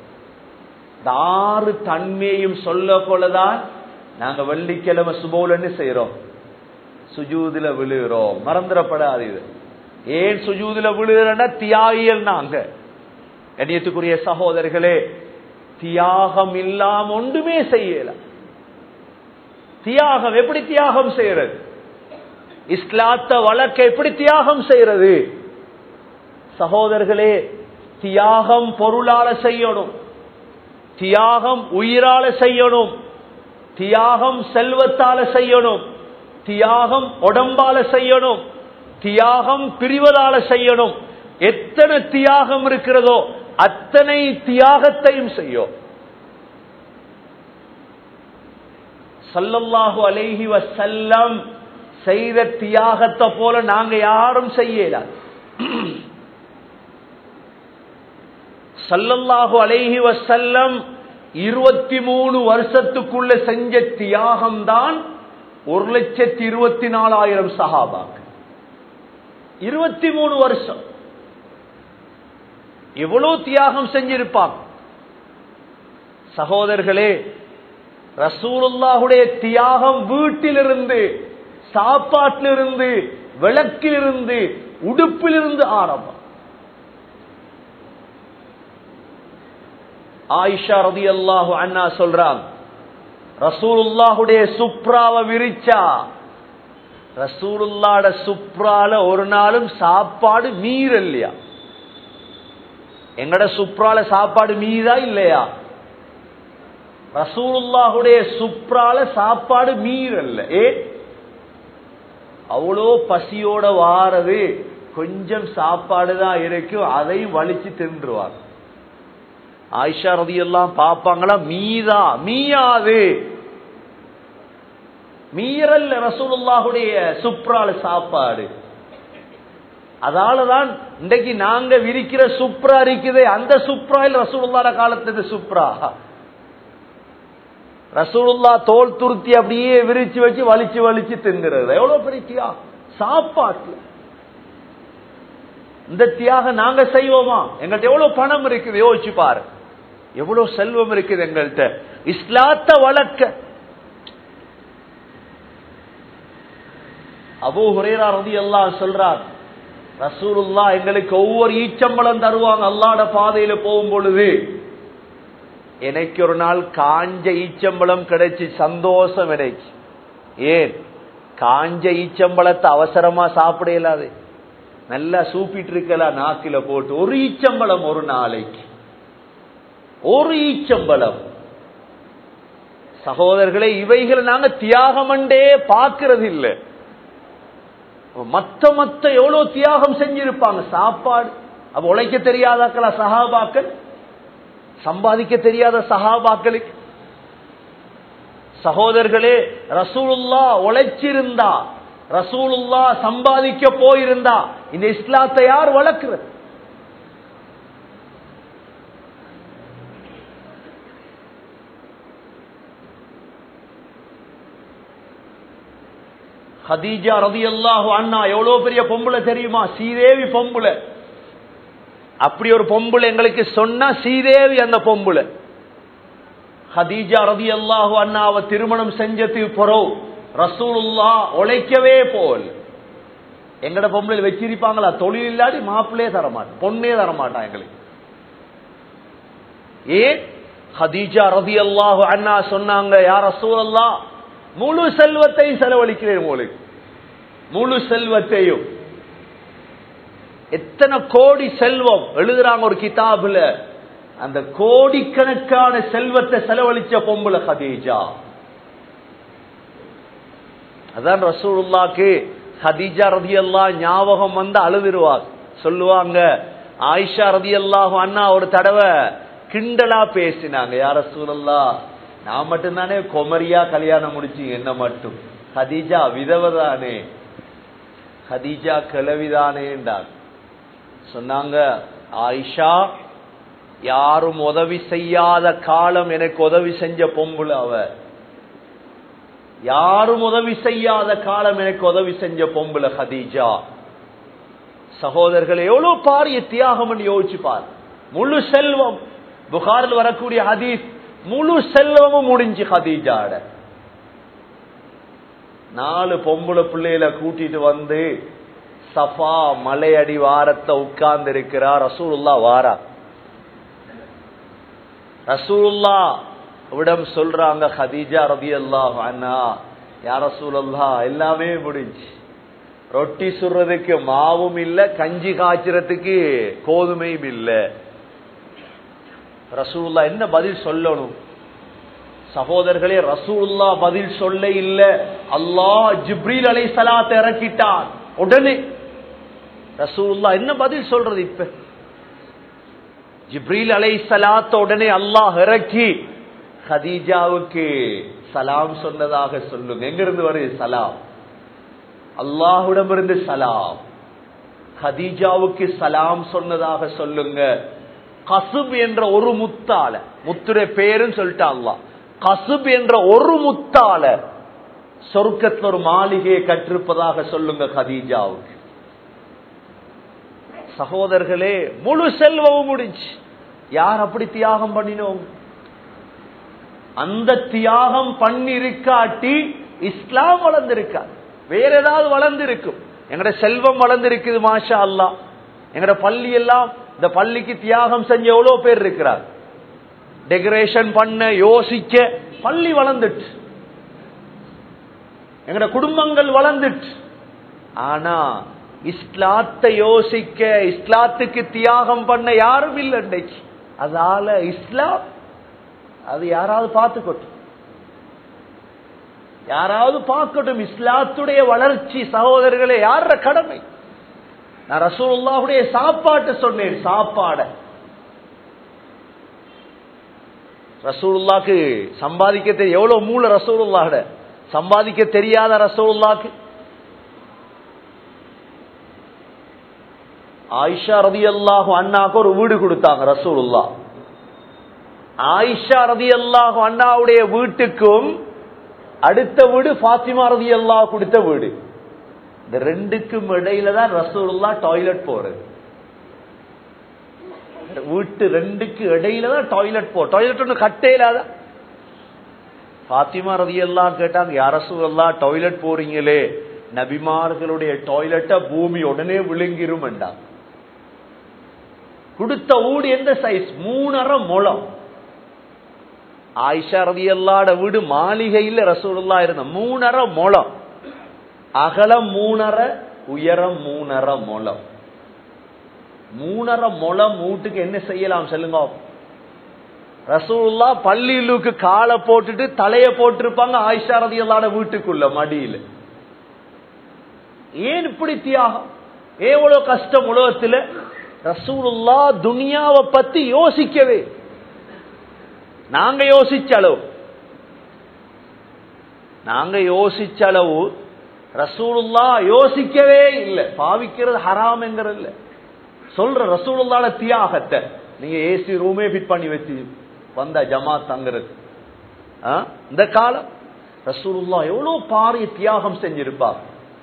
[SPEAKER 1] ஆறு தன்மையும் சொல்ல போலதான் நாங்க வெள்ளிக்கிழமை சுபோலன்னு செய்யறோம் சுஜூதுல விழுகிறோம் மறந்துடப்படாது இது ஏன் சுஜூதுல விழுகிறன்னா தியாகிகள் நாங்க கண்ணியத்துக்குரிய சகோதரர்களே தியாகம் இல்லாம ஒன்றுமே செய்யல தியாகம் எப்படி தியாகம் செய்யறது இஸ்லாத்த வழக்க எப்படி தியாகம் செய்யறது சகோதரர்களே தியாகம் பொருளால செய்யணும் தியாகம் உயிரால செய்யணும் தியாகம் செல்வத்தால செய்யணும் தியாகம் உடம்பால செய்யணும் தியாகம் பிரிவதால செய்யணும் எத்தனை தியாகம் இருக்கிறதோ அத்தனை தியாகத்தையும் செய்யும் சல்லல்லாஹு அலைஹி வசல்லம் செய்த தியாகத்தை போல நாங்க யாரும் செய்யல சல்லல்லாஹு அலைஹி வசல்லம் இருபத்தி மூணு வருஷத்துக்குள்ள செஞ்ச தியாகம் தான் ஒரு லட்சத்தி இருபத்தி நாலாயிரம் சகாபாக்கு இருபத்தி மூணு வருஷம் எவ்வளவு தியாகம் செஞ்சிருப்பாங்க சகோதரர்களே ரசூலுல்லாஹுடைய தியாகம் வீட்டிலிருந்து சாப்பாட்டிலிருந்து விளக்கிலிருந்து உடுப்பிலிருந்து ஆரம்பம் ஆயிஷா ரதி அல்லாஹு அண்ணா சொல்றாங்க ரசூலுல்லாஹுடைய சுப்ராவை விரிச்சா ரசூலுல்லாட சுப்ரால ஒரு நாளும் சாப்பாடு மீர் இல்லையா எங்கட சுப்ரால சாப்பாடு மீதா இல்லையா ரசூலுல்லாஹுடைய சுப்ரால சாப்பாடு மீர் அல்ல ஏ அவ்வளோ பசியோட வாரது கொஞ்சம் சாப்பாடு தான் இருக்கும் அதையும் வலிச்சு தின்றுவார் ஆயிஷா ரதி எல்லாம் பாப்பாங்களா மீதா மீயாது மீறல்ல ரசூலுல்லாஹுடைய சுப்ரால சாப்பாடு அதாலதான் இன்றைக்கு நாங்க விரிக்கிற சுப்ரா இருக்குது அந்த சுப்ராயில் ரசூலுல்லாட காலத்து சுப்ரா ரசூலுல்லா தோல் துருத்தி அப்படியே விரிச்சு வச்சு வலிச்சு வலிச்சு தின்னுறது எவ்வளவு பெரிய தியாகம் சாப்பாட்டுல இந்த தியாகம் நாங்க செய்வோமா எங்கள்கிட்ட எவ்வளவு பணம் இருக்குது யோசிச்சு பாரு எவ்வளவு செல்வம் இருக்குது எங்கள்கிட்ட இஸ்லாத்த வளர்க்க அபூ ஹுரேரா ரதி எல்லாம் சொல்றார் ரசூலுல்லா எங்களுக்கு ஒவ்வொரு ஈச்சம்பளம் தருவாங்க அல்லாட பாதையில போகும் பொழுது எனக்கு ஒரு நாள் காஞ்ச ஈச்சம்பளம் கிடைச்சு சந்தோஷம் எனக்கு ஏன் காஞ்ச ஈச்சம்பளத்தை அவசரமா சாப்பிட இயலாது நல்லா சூப்பிட்டு இருக்கலாம் நாக்கில போட்டு ஒரு ஈச்சம்பளம் ஒரு நாளைக்கு ஒரு ஈச்சம்பளம் சகோதரர்களே இவைகளை நாங்க தியாகமண்டே பார்க்கறது இல்லை மத்த மத்த எவ்வளவு தியாகம் செஞ்சிருப்பாங்க சாப்பாடு அப்ப உழைக்க தெரியாதாக்களா சகாபாக்கள் சம்பாதிக்க தெரியாத சகாபாக்களுக்கு சகோதரர்களே ரசூலுல்லா உழைச்சிருந்தா ரசூலுல்லா சம்பாதிக்க போயிருந்தா இந்த இஸ்லாத்தை யார் வளர்க்கிறது ஹதீஜா ரதி அல்லாஹு அண்ணா எவ்வளவு பெரிய பொம்புல தெரியுமா சீதேவி பொம்புல அப்படி ஒரு பொம்புல எங்களுக்கு சொன்னா சீதேவி அந்த பொம்புல ஹதீஜா ரதி அல்லாஹு அண்ணாவை திருமணம் செஞ்சதுக்கு பிறகு ரசூலுல்லா உழைக்கவே போல் எங்கட பொம்பளை வச்சிருப்பாங்களா தொழில் இல்லாடி மாப்பிள்ளையே தரமாட்டேன் பொண்ணே தரமாட்டான் எங்களுக்கு ஏன் ஹதீஜா ரதி அல்லாஹு அண்ணா சொன்னாங்க யார் ரசூலல்லா முழு செல்வத்தையும் செலவழிக்கிறேன் உங்களுக்கு முழு செல்வத்தையும் எத்தனை கோடி செல்வம் எழுதுறாங்க ஒரு கிதாபுல அந்த கோடிக்கணக்கான செல்வத்தை செலவழிச்ச பொம்புல ஹதீஜா அதான் ரசூலுல்லாக்கு ஹதீஜா ரதி அல்லா ஞாபகம் வந்து அழுதுருவார் சொல்லுவாங்க ஆயிஷா ரதி அல்லாஹும் அண்ணா ஒரு தடவை கிண்டலா பேசினாங்க யார சூழல்லா நான் மட்டும்தானே கொமரியா கல்யாணம் முடிச்சு என்ன மட்டும் ஹதீஜா விதவதானே ஹதீஜா கிளவிதானேன்றாங்க சொன்னாங்க ஆயிஷா யாரும் உதவி செய்யாத காலம் எனக்கு உதவி செஞ்ச பொம்புல அவ யாரும் உதவி செய்யாத காலம் எனக்கு உதவி செஞ்ச பொம்புல ஹதீஜா சகோதரர்கள் எவ்வளவு பாரிய தியாகம் யோசிச்சு பார் முழு செல்வம் புகாரில் வரக்கூடிய ஹதீஸ் முழு செல்வமும் முடிஞ்சு ஹதீஜாட நாலு பொம்புல பிள்ளைகளை கூட்டிட்டு வந்து சஃபா மலையடி வாரத்தை உட்கார்ந்து இருக்கிறார் ரசூலுல்லா வாரா ரசூலுல்லா விடம் சொல்றாங்க ஹதீஜா ரபி அல்லாஹ் அண்ணா யார் ரசூல் அல்லா எல்லாமே முடிஞ்சு ரொட்டி சுடுறதுக்கு மாவும் இல்ல கஞ்சி காய்ச்சறதுக்கு கோதுமையும் இல்ல ரசூல்லா என்ன பதில் சொல்லணும் சகோதரர்களே ரசூல்லா பதில் சொல்ல இல்ல அல்லாஹ் ஜிப்ரீல் அலை சலாத்தை இறக்கிட்டான் உடனே ரசூல்லா என்ன பதில் சொல்றது இப்ப ஜிப்ரீல் அலை சலாத்த உடனே அல்லாஹ் இறக்கி ஹதீஜாவுக்கு சலாம் சொன்னதாக சொல்லுங்க எங்க இருந்து வருது சலாம் அல்லாஹுடமிருந்து சலாம் ஹதீஜாவுக்கு சலாம் சொன்னதாக சொல்லுங்க கசுப் என்ற ஒரு முத்தால முத்துடைய பேரும் சொல்லிட்டா அல்லாஹ் கசுப் என்ற ஒரு முத்தால சொர்க்கத்துல ஒரு மாளிகையை கற்றிருப்பதாக சொல்லுங்க ஹதீஜாவுக்கு சகோதரர்களே முழு செல்வமும் முடிஞ்சு யார் அப்படி தியாகம் பண்ணினோம் அந்த தியாகம் பண்ணிருக்காட்டி இஸ்லாம் வளர்ந்திருக்கா வேற ஏதாவது வளர்ந்திருக்கும் எங்கட செல்வம் வளர்ந்திருக்குது மாஷா அல்லா எங்கட பள்ளி எல்லாம் இந்த பள்ளிக்கு தியாகம் செஞ்ச எவ்வளவு பேர் இருக்கிறார் டெக்கரேஷன் பண்ண யோசிக்க பள்ளி வளர்ந்துட்டு எங்கட குடும்பங்கள் வளர்ந்துட்டு ஆனா இஸ்லாத்தை யோசிக்க இஸ்லாத்துக்கு தியாகம் பண்ண யாரும் இல்லை இன்றைக்கு அதால இஸ்லாம் அது யாராவது பார்த்துக்கட்டும் யாராவது பார்க்கட்டும் இஸ்லாத்துடைய வளர்ச்சி சகோதரர்களே யார கடமை நான் ரசூலுல்லாவுடைய சாப்பாட்டு சொன்னேன் சாப்பாட ரசூலுல்லாக்கு சம்பாதிக்க தெரிய எவ்வளவு மூல ரசூலுல்லாட சம்பாதிக்க தெரியாத ரசூலுல்லாக்கு ஆயிஷா ரதி அல்லாஹு அண்ணாக்கு ஒரு வீடு கொடுத்தாங்க ரசூலுல்லா ஆயிஷா ரதி அல்லாஹு அண்ணாவுடைய வீட்டுக்கும் அடுத்த வீடு பாத்திமா ரதி அல்லாஹ் கொடுத்த வீடு இந்த ரெண்டுக்கும் இடையில தான் ரசூலுல்லா டாய்லெட் போறது வீட்டு ரெண்டுக்கு இடையில தான் டாய்லெட் போ டாய்லெட் ஒன்று கட்டையிலாத பாத்திமா ரதி எல்லாம் கேட்டாங்க யார சூழல்லா டாய்லெட் போறீங்களே நபிமார்களுடைய டாய்லெட்ட பூமி உடனே விழுங்கிரும் வேண்டாம் கொடுத்த ஊடு எந்த சைஸ் மூணரை முளம் ஆயிஷா ரதி எல்லாட வீடு மாளிகையில் ரசூலுல்லா இருந்த மூணரை முளம் அகலம் மூணரை உயரம் மூணரை முளம் மூணரை முளம் வீட்டுக்கு என்ன செய்யலாம் சொல்லுங்க ரசூல்லா பள்ளியிலுக்கு காலை போட்டுட்டு தலைய போட்டிருப்பாங்க ஆயிஷா ரதி எல்லாட வீட்டுக்குள்ள மடியில ஏன் இப்படி தியாகம் எவ்வளவு கஷ்டம் உலகத்துல ரசூலுல்லா துனியாவை பத்தி யோசிக்கவே நாங்க யோசிச்ச அளவு நாங்க யோசிச்ச அளவு ரசூலுல்லா யோசிக்கவே இல்லை பாவிக்கிறது ஹராம்ங்கிறது இல்ல சொல்ற ரசூலுல்லாட தியாகத்தை நீங்க ஏசி ரூமே ஃபிட் பண்ணி வச்சு வந்த ஜமாத் தங்குறது இந்த காலம் ரசூலுல்லா எவ்வளவு பாரிய தியாகம் செஞ்சிருப்பார்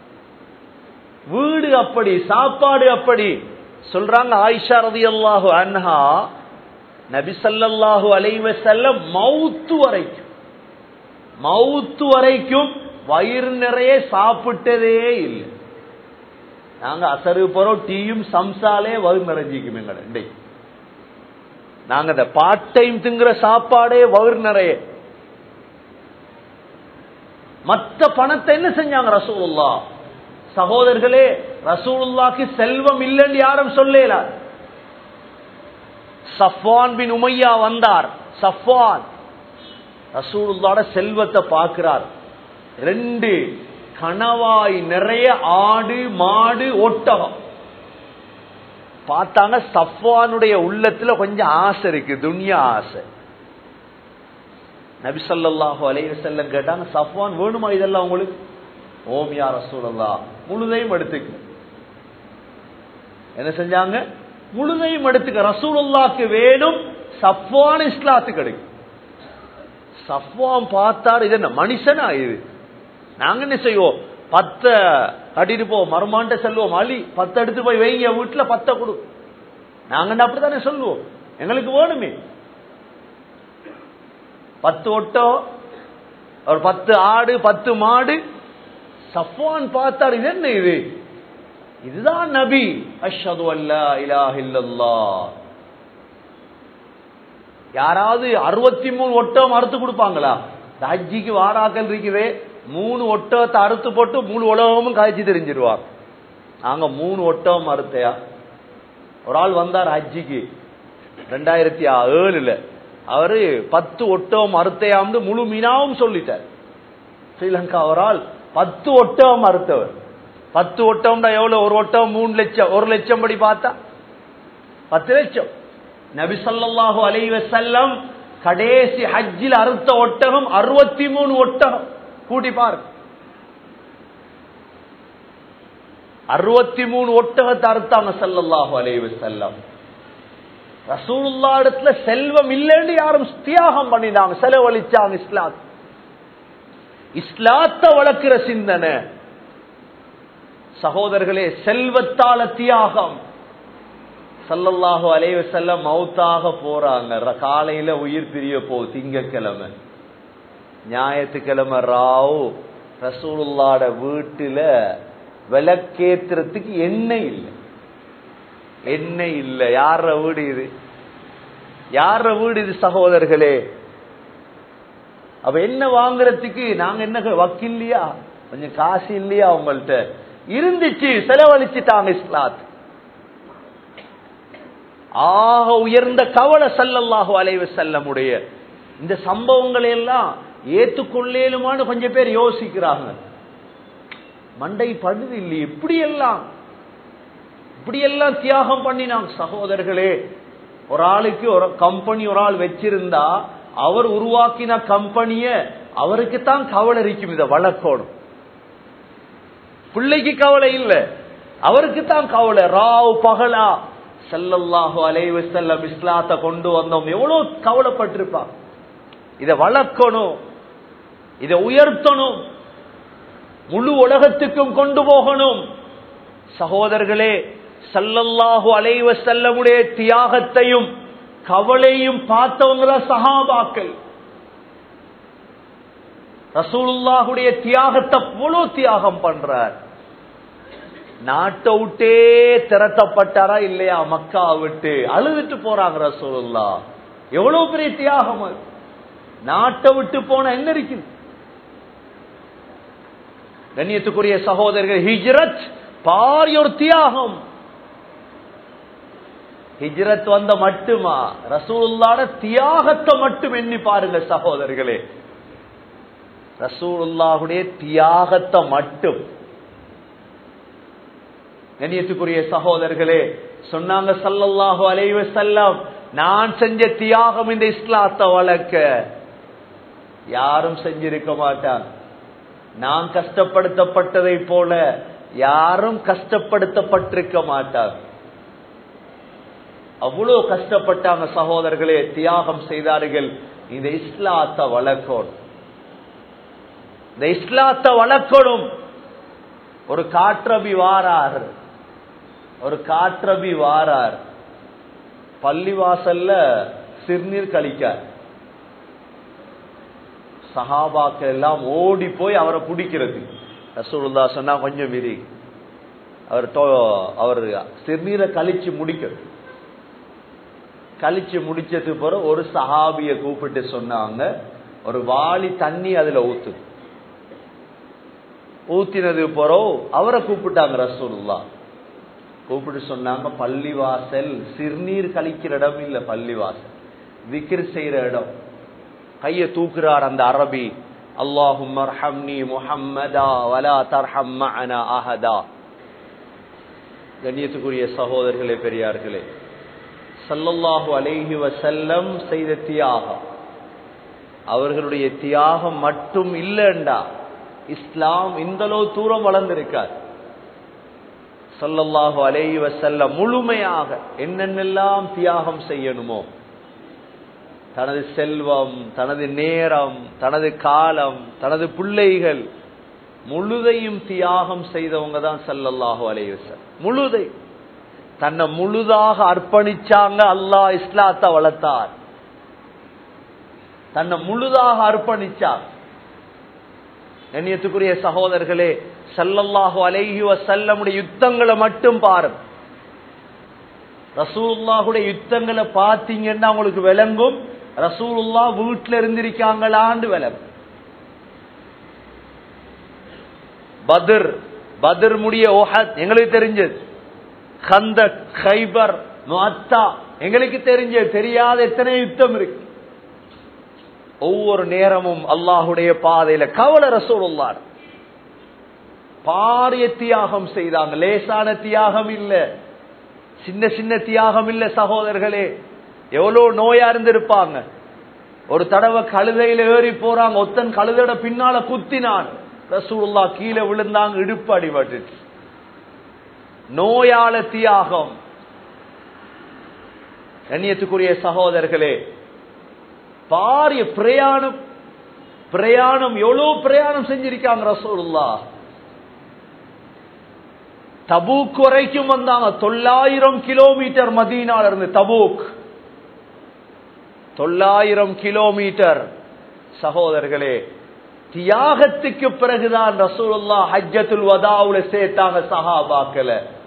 [SPEAKER 1] வீடு அப்படி சாப்பாடு அப்படி சொல்றாங்க ஆயிஷா ரதி அல்லாஹு அன்ஹா நபிசல்லாஹு அலைவ செல்ல மவுத்து வரைக்கும் மவுத்து வரைக்கும் வயிறு நிறைய சாப்பிட்டதே இல்லை நாங்க அசரு போறோம் டீயும் சம்சாலே வயிறு நிறைஞ்சிக்கும் எங்களை நாங்க இந்த பார்ட் டைம் திங்குற சாப்பாடே வயிறு நிறைய மத்த பணத்தை என்ன செஞ்சாங்க ரசூலுல்லா சகோதரர்களே ரசூலுல்லாக்கு செல்வம் இல்லைன்னு யாரும் சொல்லல சஃபான் பின் உமையா வந்தார் சஃபான் ரசூலுல்லாட செல்வத்தை பார்க்கிறார் ரெண்டு கணவாய் நிறைய ஆடு மாடு ஒட்டகம் பார்த்தாங்க சஃபானுடைய உள்ளத்துல கொஞ்சம் ஆசை இருக்கு துன்யா ஆசை நபிசல்லாஹு அலைய செல்லம் கேட்டாங்க சஃபான் வேணுமா இதெல்லாம் உங்களுக்கு ஓம் யா ரசூலல்லா முழுதையும் எடுத்துக்க என்ன செஞ்சாங்க முழுதையும் எடுத்துக்க ரசூலுல்லாக்கு வேணும் சஃப்வான் இஸ்லாத்துக்கு கிடைக்கும் சஃப்வான் பார்த்தாரு இது என்ன மனுஷனா இது நாங்க என்ன செய்வோம் பத்த கட்டிட்டு போ மருமாண்ட செல்வோம் அலி பத்து எடுத்து போய் வைங்க வீட்டுல பத்த கொடு நாங்க அப்படித்தானே சொல்லுவோம் எங்களுக்கு வேணுமே பத்து ஒட்டோ ஒரு பத்து ஆடு பத்து மாடு சஃப்வான் பார்த்தார் இது என்ன இது இதுதான் நபி அஷ்ஹது அல்லா இலாஹ இல்லல்லாஹ் யாராவது அறுபத்தி மூணு ஒட்டகம் அறுத்து கொடுப்பாங்களா ஹஜ்ஜிக்கு வாராக்கள் இருக்குதே மூணு ஒட்டகத்தை அறுத்து போட்டு மூணு உலகமும் காய்ச்சி தெரிஞ்சிருவாங்க நாங்க மூணு ஒட்டகம் அறுத்தையா ஒரு ஆள் வந்தார் ஹஜ்ஜிக்கு ரெண்டாயிரத்தி ஏழுல அவரு பத்து ஒட்டகம் அறுத்தையாம்னு முழு மீனாவும் சொல்லிட்டார் ஸ்ரீலங்கா ஒரு ஆள் பத்து ஒட்டகம் அறுத்தவர் பத்து ஒட்டகம்னா எவ்வளவு ஒரு ஒட்டகம் மூணு லட்சம் ஒரு லட்சம் படி பார்த்தா பத்து லட்சம் நபி ஸல்லல்லாஹு அலைஹி வஸல்லம் கடைசி ஹஜ்ஜில் அறுத்த ஒட்டகம் அறுபத்தி மூணு ஒட்டகம் கூட்டி பாருங்க அறுபத்தி மூணு ஒட்டகத்தை அறுத்தாங்க ஸல்லல்லாஹு அலைஹி வஸல்லம் ரசூலுல்லா இடத்துல செல்வம் இல்லைன்னு யாரும் தியாகம் பண்ணினாங்க செலவழிச்சாங்க இஸ்லாத் இஸ்லாத்த வளர்க்கிற சிந்தனை சகோதரர்களே செல்வத்தால தியாகம் சல்லல்லாஹு அலைவ செல்ல மௌத்தாக போறாங்க ர- காலையில உயிர் பிரிய போ திங்கக்கிழமை ஞாயிற்றுக்கிழமை ராவ் ரசூலுல்லாட வீட்டுல விளக்கேத்துறதுக்கு எண்ணெய் இல்லை எண்ணெய் இல்லை யார வீடு இது யார வீடு இது சகோதரர்களே அப்ப என்ன வாங்குறதுக்கு நாங்க என்ன வக்கு இல்லையா கொஞ்சம் காசு இல்லையா உங்கள்ட்ட இருந்துச்சு செலவழிச்சுட்டாங்க இஸ்லாத் ஆக உயர்ந்த கவலை சல்லல்லாஹு அலைவ செல்லமுடைய இந்த சம்பவங்களை எல்லாம் ஏத்துக்கொள்ளேலுமான்னு கொஞ்சம் பேர் யோசிக்கிறாங்க மண்டை படுது இல்லையே இப்படி எல்லாம் இப்படி எல்லாம் தியாகம் பண்ணினாங்க சகோதரர்களே ஒரு ஆளுக்கு ஒரு கம்பெனி ஒரு ஆள் வச்சிருந்தா அவர் உருவாக்கின கம்பெனிய அவருக்கு தான் கவலை இருக்கும் இதை வளர்க்கணும் பிள்ளைக்கு கவலை இல்ல அவருக்கு தான் கவலை ராவ் பகலா ஸல்லல்லாஹு அலைஹி வஸல்லம் இஸ்லாத்தை கொண்டு வந்தோம் எவ்வளவு கவலைப்பட்டிருப்பா இதை வளர்க்கணும் இதை உயர்த்தணும் முழு உலகத்துக்கும் கொண்டு போகணும் சகோதரர்களே சல்லல்லாஹு அலைஹி வஸல்லமுடைய தியாகத்தையும் கவலையும் பார்த்தவங்க தான் சஹாபாக்கள் ரசூலுல்லாஹுடைய தியாகத்தை முழு தியாகம் பண்றார் நாட்டை விட்டே திரட்டப்பட்டாரா இல்லையா மக்கா விட்டு அழுதுட்டு போறாங்க ரசூலுல்லா எவ்வளவு பெரிய தியாகம் அது நாட்டை விட்டு போன என்ன இருக்குது கண்ணியத்துக்குரிய சகோதரர்கள் ஹிஜ்ரத் பாரிய ஒரு தியாகம் ஹிஜ்ரத் வந்த மட்டுமா ரசூலுல்லாட தியாகத்தை மட்டும் எண்ணி பாருங்க சகோதரர்களே ரசூலுல்லாஹுடைய தியாகத்தை மட்டும் கண்ணியத்துக்குரிய சகோதரர்களே சொன்னாங்க சல்லல்லாஹு அலைஹி வஸல்லம் நான் செஞ்ச தியாகம் இந்த இஸ்லாத்தை வளர்க்க யாரும் செஞ்சிருக்க மாட்டாங்க நான் கஷ்டப்படுத்தப்பட்டதை போல யாரும் கஷ்டப்படுத்தப்பட்டிருக்க மாட்டார் அவ்வளவு கஷ்டப்பட்டாங்க சகோதரர்களே தியாகம் செய்தார்கள் இந்த இஸ்லாத்தை வளர்க்கணும் இந்த இஸ்லாத்தை வளர்க்கணும் ஒரு காற்றபி வாரார் ஒரு காற்றபி வாரார் பள்ளிவாசல்ல சிறுநீர் கழிக்கார் சஹாபாக்கள் எல்லாம் ஓடி போய் அவரை பிடிக்கிறது ரசூலுல்லா சொன்னா கொஞ்சம் விரி அவர் டோ- அவர் சிறுநீரை கழிச்சு முடிக்கணும் கழிச்சு முடிச்சது பிற ஒரு சஹாபிய கூப்பிட்டு சொன்னாங்க ஒரு வாளி தண்ணி அதுல ஊத்து ஊத்தினது பிறகு அவரை கூப்பிட்டாங்க ரசூலுல்லா கூப்பிட்டு சொன்னாங்க பள்ளிவாசல் சிறுநீர் கழிக்கிற இடம் இல்ல பள்ளிவாசல் விக்கிர் செய்யற இடம் கைய தூக்குறார் அந்த அரபி அல்லாஹும் அர்ஹம்னி முஹம்மதா வலா தர்ஹம் மஅனா அஹதா கண்ணியத்துக்குரிய சகோதரர்களே பெரியார்களே ஸல்லல்லாஹு அலைஹி வஸல்லம் செய்த தியாகம் அவர்களுடைய தியாகம் மட்டும் இல்லைண்டா இஸ்லாம் இந்த அளவு தூரம் வளர்ந்திருக்கார் ஸல்லல்லாஹு அலைஹி வஸல்லம் முழுமையாக என்னென்னெல்லாம் தியாகம் செய்யணுமோ தனது செல்வம் தனது நேரம் தனது காலம் தனது பிள்ளைகள் முழுதையும் தியாகம் செய்தவங்க தான் சல்லல்லாஹு அலைவசம் முழுதை தன்னை முழுதாக அர்ப்பணிச்சாங்க அல்லாஹ் இஸ்லாத்தை வளர்த்தார் தன்னை முழுதாக அர்ப்பணிச்சார் கண்ணியத்துக்குரிய சகோதரர்களே சல்லல்லாஹு அலைஹி வஸல்லமுடைய யுத்தங்களை மட்டும் பாருங்க ரசூலுல்லாஹுடைய யுத்தங்களை பார்த்தீங்கன்னா உங்களுக்கு விளங்கும் ரசூலுல்லா வீட்டுல இருந்திருக்காங்களான்னு விளங்கும் பத்ர் பத்ர் முடிய ஓஹத் எங்களுக்கு தெரிஞ்சது கந்தக் ஹைபர் முஅத்தா எங்களுக்கு தெரிஞ்சது தெரியாத எத்தனை யுத்தம் இருக்கு ஒவ்வொரு நேரமும் அல்லாஹுடைய பாதையில கவல ரசூலுல்லார் பாரிய தியாகம் செய்தாங்க லேசான தியாகம் இல்ல சின்ன சின்ன தியாகம் இல்ல சகோதரர்களே எவ்வளவு நோயா இருந்திருப்பாங்க ஒரு தடவை கழுதையில ஏறி போறாங்க ஒத்தன் கழுதையோட பின்னால குத்தினான் ரசூலுல்லா கீழே விழுந்தாங்க இடுப்பு அடிபட்டு நோயால தியாகம் கண்ணியத்துக்குரிய சகோதரர்களே பாரிய பிரயாணம் பிரயாணம் எவ்வளவு பிரயாணம் செஞ்சிருக்காங்க ரசூலுல்லா தபூக் வரைக்கும் வந்தாங்க தொள்ளாயிரம் கிலோமீட்டர் மதீனால இருந்து தபூக் தொள்ளாயிரம் கிலோமீட்டர் சகோதரர்களே தியாகத்துக்கு பிறகுதான் ரசூலுல்லா ஹஜ்ஜத்துல் வதாவுல சேர்த்தாங்க சஹாபாக்கள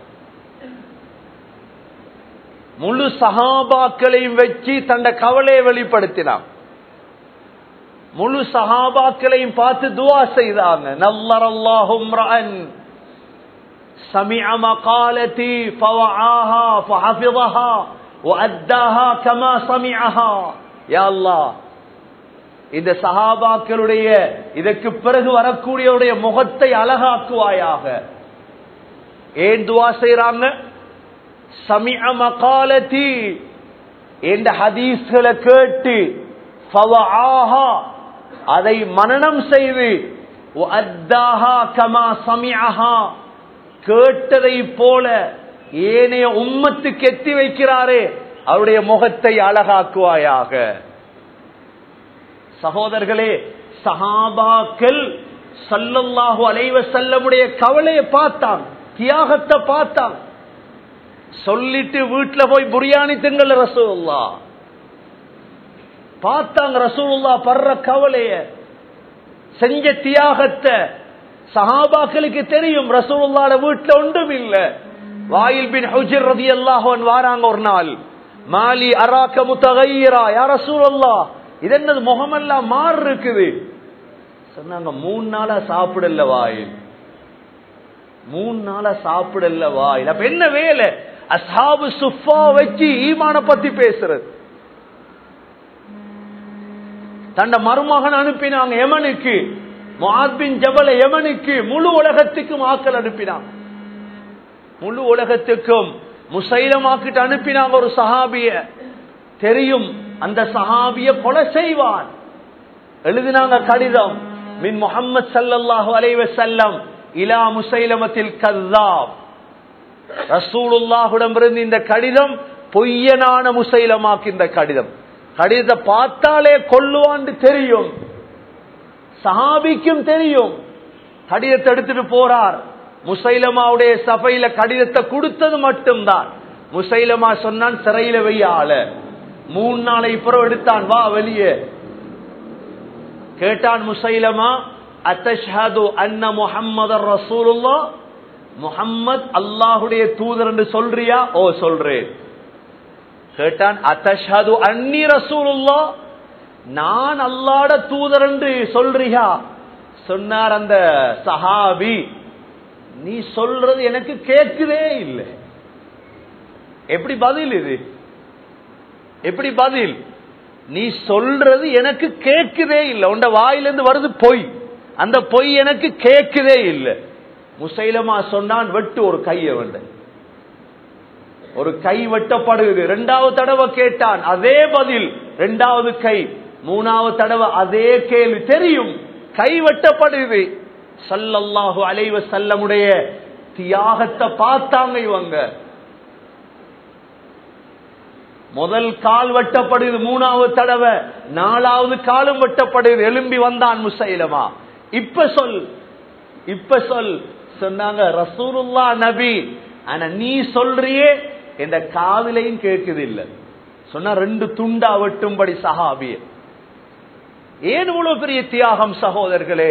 [SPEAKER 1] முழு சஹாபாக்களையும் வச்சு தண்ட கவலையை வெளிப்படுத்தினான் முழு சஹாபாக்களையும் பார்த்து துவா செய்தாங்க நல்லரல்லாஹும் ரஅன் سمع مقالتي فوعاها فحفظها وأداها كما سمعها يا الله இந்த சஹாபாக்களுடைய இதற்கு பிறகு வரக்கூடியவருடைய முகத்தை அழகாக்குவாயாக ஏன் துவா செய்யறாங்க சமிஅ மகாலதி என்ற ஹதீஸ்களை கேட்டு ஃபவஆஹா அதை மனனம் செய்து வஅத்தாஹா கமா சமிஅஹா கேட்டதை போல ஏனைய உம்மத்துக்கு எத்தி வைக்கிறாரே அவருடைய முகத்தை அழகாக்குவாயாக சகோதரர்களே சஹாபாக்கள் சல்லல்லாஹு அலைவ செல்லமுடைய கவலையை பார்த்தான் தியாகத்தை பார்த்தான் சொல்லிட்டு வீட்டுல போய் புரியாணி திங்கள் ரசூல்லா பார்த்தாங்க ரசூல்லா படுற கவலைய செஞ்ச தியாகத்தை சஹாபாக்களுக்கு தெரியும் ரசூலுல்லாட வீட்டுல ஒன்றும் இல்ல வாயில் பின் ஹுஜர் ரதி அல்லாஹன் வாராங்க ஒரு நாள் மாலி அராக்க முத்தகைரா யார் ரசூலுல்லா இது என்னது முகமெல்லாம் மாறு இருக்குது சொன்னாங்க மூணு நாளா சாப்பிடல வாயில் மூணு நாளா சாப்பிடல வாயில் அப்ப என்ன வேலை அசாபு சுஃபா வச்சு ஈமான பத்தி பேசுறது தண்ட மருமகன் அனுப்பினாங்க எமனுக்கு முஆத்பின் ஜபல யமனுக்கு முழு உலகத்துக்கும் ஆக்கள் அனுப்பினாங்க முழு உலகத்துக்கும் முசைலமாக்கிட்டு அனுப்பினாங்க ஒரு சஹாபிய தெரியும் அந்த சஹாபிய கொலை செய்வான் எழுதினாங்க கடிதம் மின் முகமது சல்லல்லாஹு அலைவ செல்லம் இலா முசைலமத்தில் கல்லாப் ரசூலுல்லாஹுடமிருந்து இந்த கடிதம் பொய்யனான முசைலமாக்கு இந்த கடிதம் கடிதத்தை பார்த்தாலே கொல்லுவான்னு தெரியும் சஹாபிக்கும் தெரியும் கடிதத்தை எடுத்துட்டு போறார் முசைலமாவுடைய சபையில கடிதத்தை கொடுத்தது மட்டும்தான் முசைலமா சொன்னான் சிறையில வைய ஆள மூணு நாளை புறம் எடுத்தான் வா வெளியே கேட்டான் முசைலமா அத்தஷஹது அன்ன முஹம்மது ரசூலுல்லா முஹம்மத் அல்லாஹுடைய தூதர் என்று சொல்றியா ஓ சொல்றேன் கேட்டான் அத்தஷஹது அன்னி ரசூலுல்லா நான் அல்லாட தூதர் என்று சொல்றியா சொன்னார் அந்த சஹாபி நீ சொல்றது எனக்கு கேட்குதே இல்லை எப்படி பதில் இது எப்படி பதில் நீ சொல்றது எனக்கு கேட்குதே இல்லை உண்ட வாயிலிருந்து வருது பொய் அந்த பொய் எனக்கு கேட்குதே இல்லை முசைலமா சொன்னான் வெட்டு ஒரு கையை வந்த ஒரு கை வெட்டப்படுகிறது இரண்டாவது தடவை கேட்டான் அதே பதில் இரண்டாவது கை மூணாவது தடவை அதே கேள்வி தெரியும் கை வெட்டப்படுது சல்லல்லாஹு அலைவ செல்லமுடைய தியாகத்தை பார்த்தாங்க இவங்க முதல் கால் வெட்டப்படுது மூணாவது தடவை நாலாவது காலும் வெட்டப்படுது எலும்பி வந்தான் முசைலமா இப்ப சொல் இப்ப சொல் சொன்னாங்க ரசூலுல்லா நபி ஆனா நீ சொல்றியே என்ற காதலையும் கேட்குது இல்ல சொன்னா ரெண்டு துண்டா வெட்டும்படி சஹாபிய ஏன் இவ்வளவு பெரிய தியாகம் சகோதரர்களே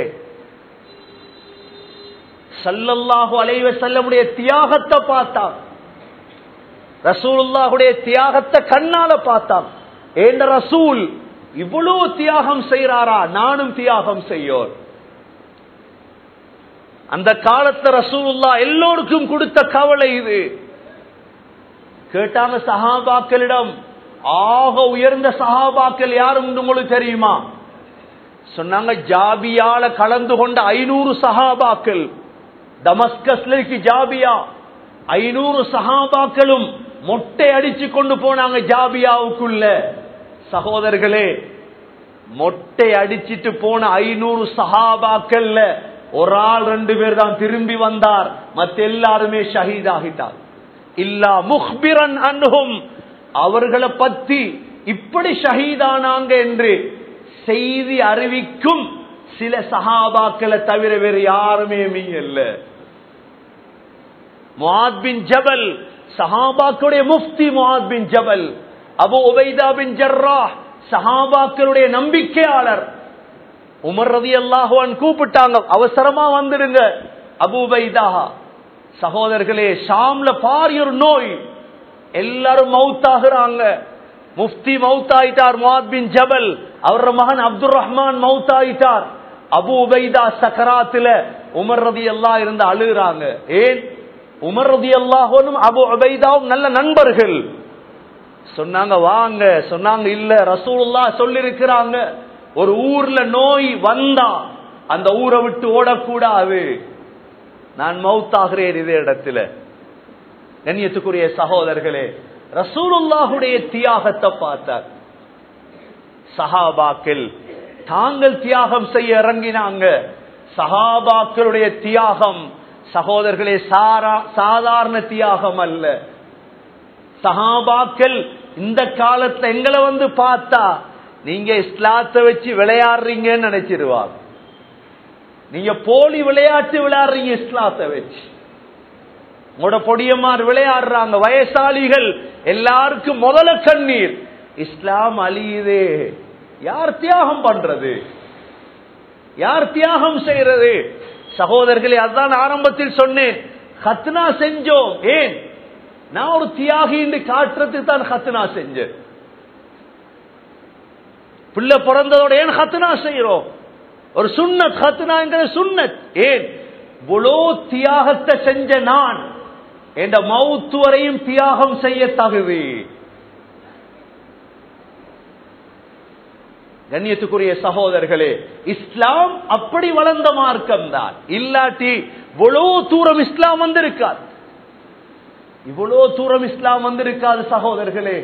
[SPEAKER 1] சல்லல்லாஹு அலைவ செல்லமுடைய தியாகத்தை பார்த்தான் ரசூலுல்லாஹுடைய தியாகத்தை கண்ணால பார்த்தான் ஏண்ட ரசூல் இவ்வளவு தியாகம் செய்யறாரா நானும் தியாகம் செய்யோர் அந்த காலத்துல ரசூலுல்லா எல்லோருக்கும் கொடுத்த கவலை இது கேட்டாங்க சஹாபாக்களிடம் ஆக உயர்ந்த சஹாபாக்கள் யாரும் உங்களுக்கு தெரியுமா சொன்னாங்க ஜாபியால கலந்து கொண்ட ஐநூறு சஹாபாக்கள் டமஸ்கஸ்ல இருக்கு ஜாபியா ஐநூறு சஹாபாக்களும் மொட்டை அடிச்சு கொண்டு போனாங்க ஜாபியாவுக்குள்ள சகோதரர்களே மொட்டை அடிச்சிட்டு போன ஐநூறு சஹாபாக்கள்ல ஒரு ஆள் ரெண்டு பேர் தான் திரும்பி வந்தார் மத்த எல்லாருமே ஷஹீத் ஆகிட்டார் இல்லா முஹ்பிரன் அன்ஹும் அவர்களை பத்தி இப்படி ஷஹீதானாங்க என்று செய்தி அறிவிக்கும் சில சஹாபாக்களை தவிர வேறு யாருமே மீங்கல்ல முஆத் பின் ஜபல் சஹாபாக்களுடைய முஃப்தி முஆத் பின் ஜபல் அபு உபைதா பின் ஜர்ராஹ் சஹாபாக்களுடைய நம்பிக்கையாளர் உமர் ரதி அல்லாஹுவான் கூப்பிட்டாங்க அவசரமா வந்துடுங்க அபு உபைதா சகோதரர்களே ஷாம்ல பாரிய ஒரு நோய் எல்லாரும் மவுத்தாகிறாங்க முஃப்தி மவுத்தாயிட்டார் முஆத் பின் ஜபல் அவர மகன் அப்துல் ரஹ்மான் மவுத்தாயிட்டார் அபு உபைதா சக்கராத்துல உமர் ரதி எல்லாம் இருந்து அழுகுறாங்க ஏன் உமர் ரதி அல்லாஹோனும் அபு உபைதாவும் நல்ல நண்பர்கள் சொன்னாங்க வாங்க சொன்னாங்க இல்ல ரசூலுல்லா சொல்லிருக்கிறாங்க ஒரு ஊர்ல நோய் வந்தா அந்த ஊரை விட்டு ஓடக்கூடாது நான் மவுத்தாகிறேன் இதே இடத்துல கண்ணியத்துக்குரிய சகோதரர்களே ரசூலுல்லாஹுடைய தியாகத்தை பார்த்தார் சஹாபாக்கள் தாங்கள் தியாகம் செய்ய இறங்கினாங்க சஹாபாக்களுடைய தியாகம் சகோதரர்களே சாரா சாதாரண தியாகம் அல்ல சஹாபாக்கள் இந்த காலத்துல எங்களை வந்து பார்த்தா நீங்க இஸ்லாத்தை வச்சு விளையாடுறீங்கன்னு நினைச்சிருவாங்க நீங்க போலி விளையாட்டு விளையாடுறீங்க இஸ்லாத்தை வச்சு உங்களோட பொடியமார் விளையாடுறாங்க வயசாளிகள் எல்லாருக்கும் முதல கண்ணீர் இஸ்லாம் அழியுதே யார் தியாகம் பண்றது யார் தியாகம் செய்யறது சகோதரர்களே அதுதான் ஆரம்பத்தில் சொன்னேன் ஹத்னா செஞ்சோம் ஏன் நான் ஒரு தியாகி என்று காட்டுறதுக்கு தான் ஹத்னா செஞ்சேன் பிள்ளை பிறந்ததோட ஏன் ஹத்னா செய்யறோம் ஒரு சுண்ணத் ஹத்னாங்கிற சுண்ணத் ஏன் இவ்வளோ தியாகத்தை செஞ்ச நான் என்ற மவுத்து வரையும் தியாகம் செய்ய தகுதி கண்ணியத்துக்குரிய சகோதரர்களே இஸ்லாம் அப்படி வளர்ந்த மார்க்கம் தான் இல்லாட்டி இவ்வளவு தூரம் இஸ்லாம் வந்திருக்காது இவ்வளவு தூரம் இஸ்லாம் வந்திருக்காது சகோதரர்களே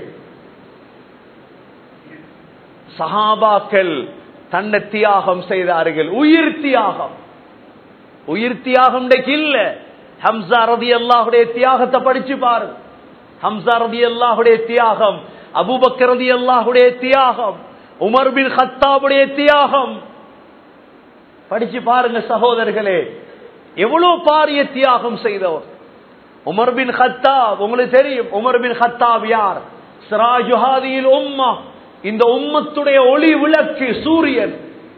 [SPEAKER 1] சஹாபாக்கள் தன்னை தியாகம் செய்தார்கள் உயிர் தியாகம் உயிர் தியாகம் இல்ல ஹம்சா ரதி அல்லாஹுடைய தியாகத்தை படிச்சு பாரு ஹம்சா ரதி அல்லாஹுடைய தியாகம் அபுபக்கர் ரதி அல்லாஹுடைய தியாகம் உமர் பின் ஹத்தாவுடைய தியாகம் படிச்சு பாருங்க சகோதரர்களே எவ்வளவு பாரிய தியாகம் செய்தவர் உமர் பின் ஹத்தாப் உங்களுக்கு தெரியும் உமர் பின் ஹத்தாப் யார் சிராஜுஹாதியில் உம்மா இந்த உம்மத்துடைய ஒளி விளக்கு சூரியன்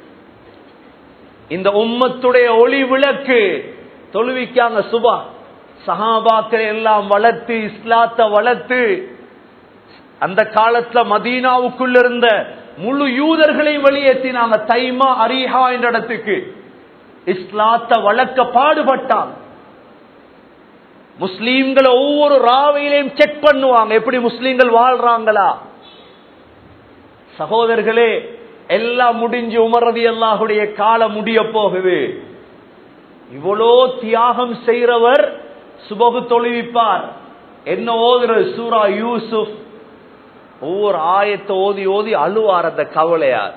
[SPEAKER 1] இந்த உம்மத்துடைய ஒளி விளக்கு தொழுவிக்காங்க சுபா சஹாபாக்கள் எல்லாம் வளர்த்து இஸ்லாத்தை வளர்த்து அந்த காலத்துல மதீனாவுக்குள்ள இருந்த முழு யூதர்களை வெளியேற்றினாங்க தைமா அரிஹா என்ற இடத்துக்கு இஸ்லாத்தை வளர்க்க பாடுபட்டாங்க முஸ்லீம்களை ஒவ்வொரு ராவையிலையும் செக் பண்ணுவாங்க எப்படி முஸ்லீம்கள் வாழ்றாங்களா சகோதரர்களே எல்லாம் முடிஞ்சு உமரதி அல்லாஹுடைய காலம் முடிய போகுது இவ்வளோ தியாகம் செய்யறவர் சுபகு தொழுவிப்பார் என்ன ஓதுறது சூரா யூசுப் ஒவ்வொரு ஆயத்தை ஓதி ஓதி அழுவார் அந்த கவலையார்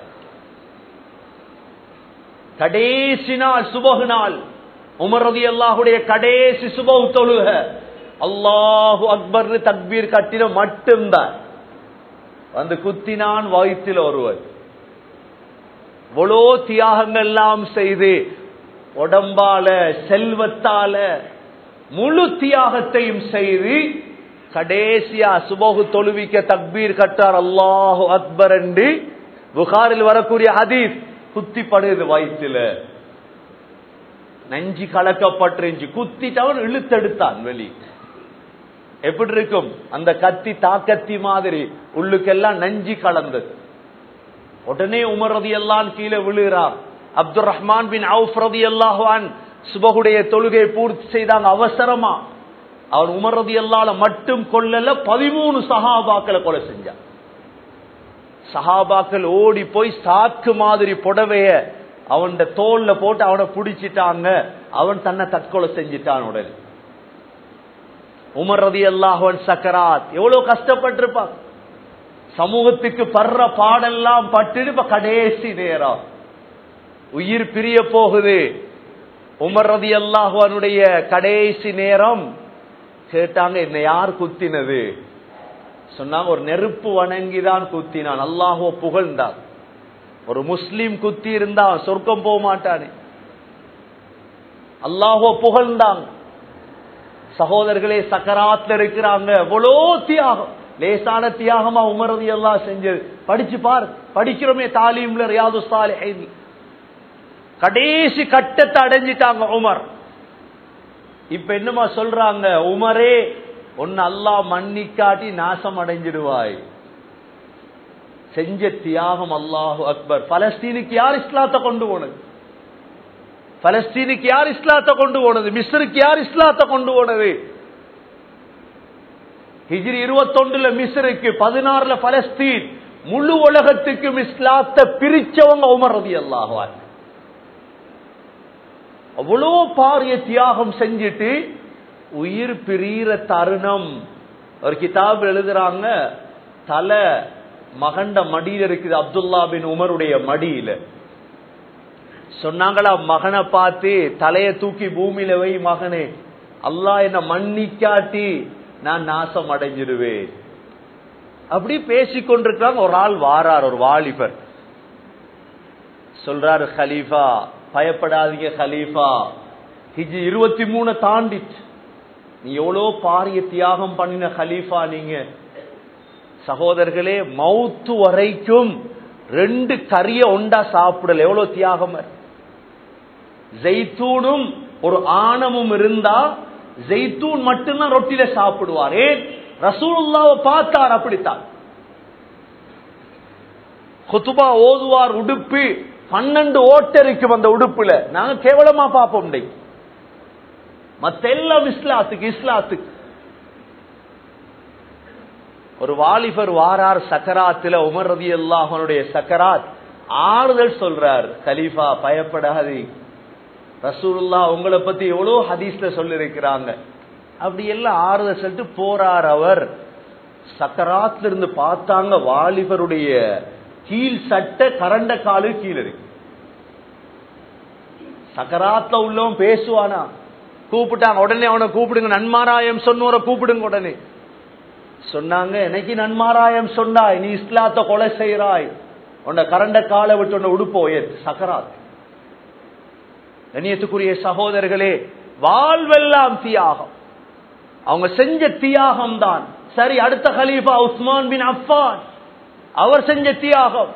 [SPEAKER 1] கடைசி நாள் சுபகு நாள் உமரதி அல்லாஹுடைய கடைசி சுபகு தொழுக அல்லாஹு அக்பர் தக்பீர் கட்டின மட்டும்தான் வந்து குத்தினான் வயிற்றில் ஒருவர் இவ்வளோ தியாகங்கள் எல்லாம் செய்து உடம்பால செல்வத்தால முழு தியாகத்தையும் செய்து கடைசியா சுபகு தொழுவிக்க தக்பீர் கட்டார் அல்லாஹு அக்பர் என்று புகாரில் வரக்கூடிய ஹதீஸ் குத்தி படுது வயிற்றுல நெஞ்சு கலக்கப்பட்டிருந்துச்சு குத்திட்டவன் இழுத்தெடுத்தான் வெளி எப்படி இருக்கும் அந்த கத்தி தாக்கத்தி மாதிரி உள்ளுக்கெல்லாம் நஞ்சி கலந்தது உடனே உமர் ரதி எல்லாம் கீழே விழுகிறார் அப்துல் ரஹ்மான் பின் அவுப் ரதி அல்லாஹான் சுபகுடைய தொழுகை பூர்த்தி செய்தாங்க அவசரமா அவர் உமரது எல்லால மட்டும் கொல்லல பதிமூணு சஹாபாக்களை கொலை செஞ்சார் சஹாபாக்கள் ஓடி போய் சாக்கு மாதிரி புடவைய அவன் தோல்ல போட்டு அவனை பிடிச்சிட்டாங்க அவன் தன்னை தற்கொலை செஞ்சிட்டான் உடனே உமர் ரதி அல்லாஹன் சக்கராத் எவ்வளவு கஷ்டப்பட்டிருப்பான் சமூகத்துக்கு படுற பாடெல்லாம் பட்டு இப்ப கடைசி நேரம் உயிர் பிரிய போகுது உமர் ரதி அல்லாஹனுடைய கடைசி நேரம் கேட்டாங்க என்ன யார் குத்தினது சொன்னாங்க ஒரு நெருப்பு வணங்கிதான் குத்தினான் அல்லாஹோ புகழ்ந்தான் ஒரு முஸ்லீம் குத்தி இருந்தா சொர்க்கம் போக மாட்டானே அல்லாஹோ புகழ்ந்தாங்க சகோதரர்களே சக்கராத்துல இருக்கிறாங்க எவ்வளோ தியாகம் லேசான தியாகமா உமரது எல்லாம் செஞ்சது படிச்சு பார் படிக்கிறோமே தாலீம்ல ரியாது சாலிஹைன் கடைசி கட்டத்தை அடைஞ்சிட்டாங்க உமர் இப்ப என்னமா சொல்றாங்க உமரே ஒன்னு அல்லாஹ் மன்னிக்காட்டி நாசம் அடைஞ்சிடுவாய் செஞ்ச தியாகம் அல்லாஹு அக்பர் பலஸ்தீனுக்கு யார் இஸ்லாத்தை கொண்டு போனது பலஸ்தீனுக்கு யார் இஸ்லாத்தை கொண்டு போனது மிஸ்ருக்கு யார் இஸ்லாத்தை கொண்டு போனது ஹிஜ்ரி இருபத்தொன்னுல மிஸ்ருக்கு பதினாறுல பலஸ்தீன் முழு உலகத்துக்கும் இஸ்லாத்தை பிரிச்சவங்க உமர் ரதி அல்லாஹான் அவ்வளோ பாரிய தியாகம் செஞ்சுட்டு உயிர் பிரியிற தருணம் ஒரு கிதாப் எழுதுறாங்க தலை மகண்ட மடியில இருக்குது அப்துல்லா பின் உமருடைய மடியில சொன்னாங்களா மகனை பார்த்து தலைய தூக்கி பூமியில வை மகனே அல்லாஹ் என்ன மன்னிக்காட்டி நான் நாசம் அடைஞ்சிடுவேன் அப்படி பேசிக்கொண்டிருக்காங்க ஒரு ஆள் வாரார் ஒரு வாலிபர் சொல்றாரு ஹலீஃபா பயப்படாதீங்க ஹலீஃபா ஹிஜி இருபத்தி மூணு தாண்டிச்சு நீ எவ்வளோ பாரிய தியாகம் பண்ணின ஹலீஃபா நீங்க சகோதரர்களே மவுத்து வரைக்கும் ரெண்டு கரிய ஒண்டா சாப்பிடல எவ்வளவு தியாகம் ஜெய்தூனும் ஒரு ஆணமும் இருந்தா ஜெய்தூன் மட்டும்தான் ரொட்டில சாப்பிடுவார் ஏன் ரசூலுல்லாவை பார்த்தார் அப்படித்தான் குத்துபா ஓதுவார் உடுப்பு பன்னெண்டு ஓட்டரிக்கும் அந்த உடுப்புல நாங்க கேவலமா பார்ப்போம் மத்த எல்லாம் இஸ்லாத்துக்கு இஸ்லாத்துக்கு ஒரு வாலிபர் வாரார் சக்கராத்துல உமர் ரதி அல்லாஹனுடைய சக்கராத் ஆறுதல் சொல்றார் கலீஃபா பயப்படாது ரசூலுல்லா உங்களை பத்தி எவ்வளவு ஹதீஸ்ல சொல்லிருக்கிறாங்க அப்படி எல்லாம் ஆறுதல் சொல்லிட்டு போறார் அவர் சக்கராத்துல இருந்து பார்த்தாங்க வாலிபருடைய கீழ் சட்டை கரண்ட காலு கீழே இருக்கு சக்கராத்துல உள்ளவன் பேசுவானா கூப்பிட்டாங்க உடனே அவனை கூப்பிடுங்க நன்மாராயம் சொன்னோரை கூப்பிடுங்க உடனே சொன்னாங்க எனக்கு நன்மாராயம் சொன்னாய் நீ இஸ்லாத்த கொலை செய்யறாய் உன்னை கரண்ட காலை விட்டு உன்னை உடுப்போய சக்கராத் கண்ணியத்துக்குரிய சகோதரர்களே வாழ்வெல்லாம் தியாகம் அவங்க செஞ்ச தியாகம் தான் சரி அடுத்த ஹலீஃபா உஸ்மான் பின் அஃபான் அவர் செஞ்ச தியாகம்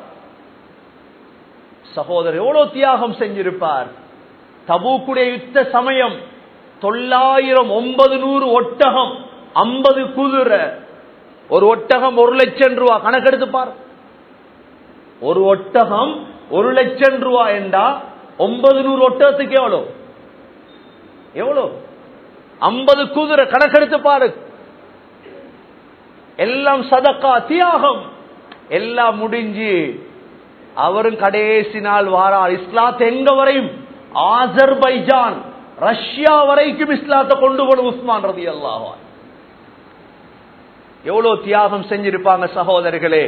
[SPEAKER 1] சகோதரர் எவ்வளவு தியாகம் செஞ்சிருப்பார் தபூக்குடைய யுத்த சமயம் தொள்ளாயிரம் ஒன்பது நூறு ஒட்டகம் ஐம்பது குதிரை ஒரு ஒட்டகம் ஒரு லட்சம் ரூபா கணக்கெடுத்து பார் ஒரு ஒட்டகம் ஒரு லட்சம் ரூபா என்றா ஒன்பது நூறு ஒட்டகத்துக்கு எவ்வளவு எவ்வளவு ஐம்பது குதிரை கணக்கெடுத்து பாரு எல்லாம் சதக்கா தியாகம் எல்லாம் முடிஞ்சு அவரும் கடைசி நாள் வாரார் இஸ்லாத்தை எங்க வரையும் ஆசர்பைஜான் ரஷ்யா வரைக்கும் இஸ்லாத்தை கொண்டு போன உஸ்மான் ரதி அல்லாஹா எவ்வளவு தியாகம் செஞ்சிருப்பாங்க சகோதரர்களே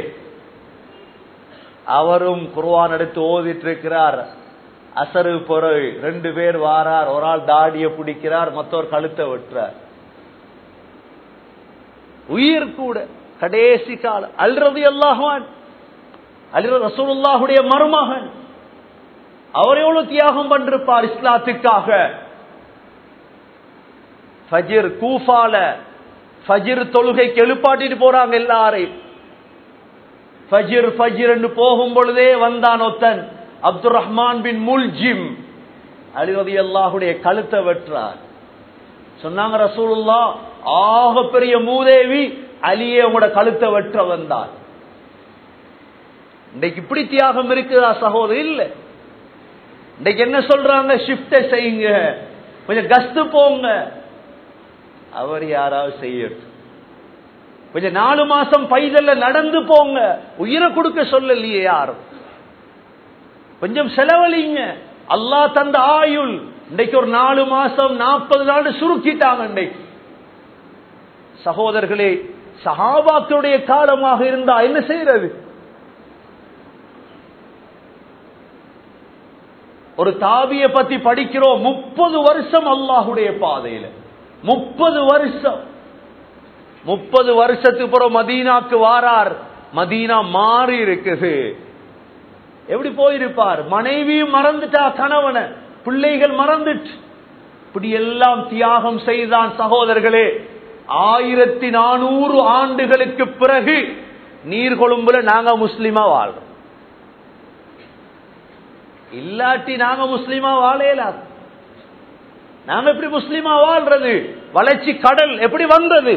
[SPEAKER 1] அவரும் குர்வான் எடுத்து ஓதிட்டு இருக்கிறார் அசரு பொருள் ரெண்டு பேர் வாரார் ஒரு ஆள் தாடிய பிடிக்கிறார் மற்றவர் கழுத்தை வெட்டுறார் உயிர் கூட கடைசி காலம் அல்றது அல்லாஹான் அல்ற ரசூலுல்லாஹுடைய மருமகன் அவர் எவ்வளவு தியாகம் பண்ணிருப்பார் இஸ்லாத்துக்காக ஃபஜிர் கூஃபால ஃபஜிர் தொழுகைக்கு எழுப்பாட்டிட்டு போறாங்க எல்லாரையும் ஃபஜிர் ஃபஜிர் என்று போகும் பொழுதே வந்தான் ஒத்தன் அப்துல் ரஹ்மான் பின் முல்ஜிம் அலிரதி அல்லாஹுடைய கழுத்தை வெற்றார் சொன்னாங்க ரசூலுல்லா ஆக பெரிய மூதேவி அலியே உங்களோட கழுத்தை வெற்ற வந்தார் இன்றைக்கு இப்படி தியாகம் இருக்குதா சகோதரி இல்ல இன்றைக்கு என்ன சொல்றாங்க ஷிப்ட செய்யுங்க கொஞ்சம் கஸ்து போங்க அவர் யாராவது செய்யட்டும் கொஞ்சம் நாலு மாசம் பைதல்ல நடந்து போங்க உயிரை கொடுக்க சொல்லலையே யாரும் கொஞ்சம் செலவழிங்க அல்லாஹ் தந்த ஆயுள் இன்னைக்கு ஒரு நாலு மாசம் நாற்பது நாள் சுருக்கிட்டாங்க இன்னைக்கு சகோதரர்களே சஹாபாக்களுடைய காலமாக இருந்தா என்ன செய்யறது ஒரு தாபிய பத்தி படிக்கிறோம் முப்பது வருஷம் அல்லாஹுடைய பாதையில முப்பது வருஷம் முப்பது வருஷத்துக்கு பிறகு மதீனாக்கு வாரார் மதீனா மாறி இருக்குது எப்படி போயிருப்பார் மனைவியும் மறந்துட்டா கணவனை பிள்ளைகள் மறந்துட்டு இப்படி எல்லாம் தியாகம் செய்தான் சகோதரர்களே ஆயிரத்தி நானூறு ஆண்டுகளுக்கு பிறகு நீர்கொழும்புல நாங்க முஸ்லிமா வாழ்றோம் இல்லாட்டி நாங்க முஸ்லிமா வாழையலாது நாம எப்படி முஸ்லிமா வாழ்றது வளர்ச்சி கடல் எப்படி வந்தது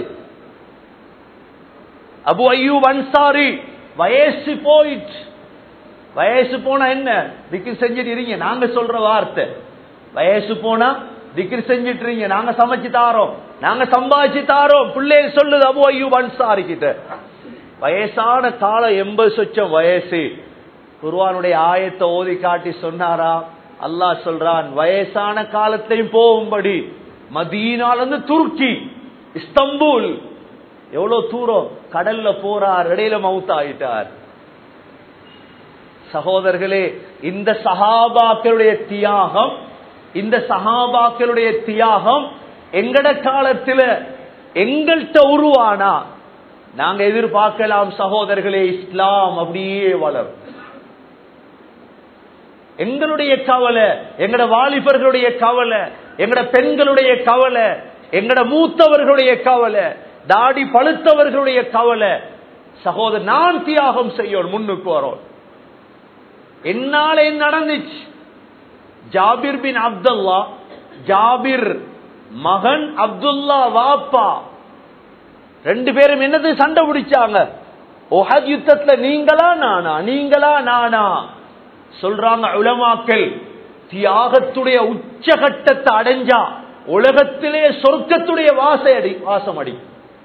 [SPEAKER 1] அபு ஐயூப் அன்சாரி வயசு போயிட்டு வயசு போனா என்ன திக்கிர் செஞ்சுட்டு இருங்க நாங்க சொல்ற வார்த்தை வயசு போனா திக்கிர் செஞ்சுட்டு இருங்க நாங்க சமைச்சு தாரோம் நாங்க சம்பாதிச்சு தாரோம் பிள்ளைகள் சொல்லுது அபு ஐயூப் அன்சாரி கிட்ட வயசான காலம் எண்பது சொச்சம் வயசு குருவானுடைய ஆயத்தை ஓதி காட்டி சொன்னாரா அல்லாஹ் சொல்றான் வயசான காலத்தையும் போகும்படி மதீனால இருந்து துருக்கி இஸ்தம்பூல் எவ்வளவு தூரம் கடல்ல போறார் இடையில மவுத் ஆயிட்டார் சகோதரர்களே இந்த சஹாபாக்களுடைய தியாகம் இந்த சஹாபாக்களுடைய தியாகம் எங்கட காலத்துல எங்கள்கிட்ட உருவானா நாங்க எதிர்பார்க்கலாம் சகோதரர்களே இஸ்லாம் அப்படியே வளரும் எங்களுடைய கவலை எங்கட வாலிபர்களுடைய கவலை எங்கட பெண்களுடைய கவலை எங்கட மூத்தவர்களுடைய கவலை தாடி பழுத்தவர்களுடைய கவலை சகோதரர் நான் தியாகம் செய்யோம் முன்னுக்கு வரோம் என்னால என்ன நடந்துச்சு ஜாபிர் பின் அப்துல்லா ஜாபிர் மகன் அப்துல்லா வாப்பா ரெண்டு பேரும் என்னது சண்டை பிடிச்சாங்க ஒஹத் யுத்தத்துல நீங்களா நானா நீங்களா நானா சொல்றாங்க உலமாக்கள் தியாகத்துடைய உச்சகட்டத்தை அடைஞ்சா உலகத்திலே சொர்க்கத்துடைய வாசை அடி வாசம் அடி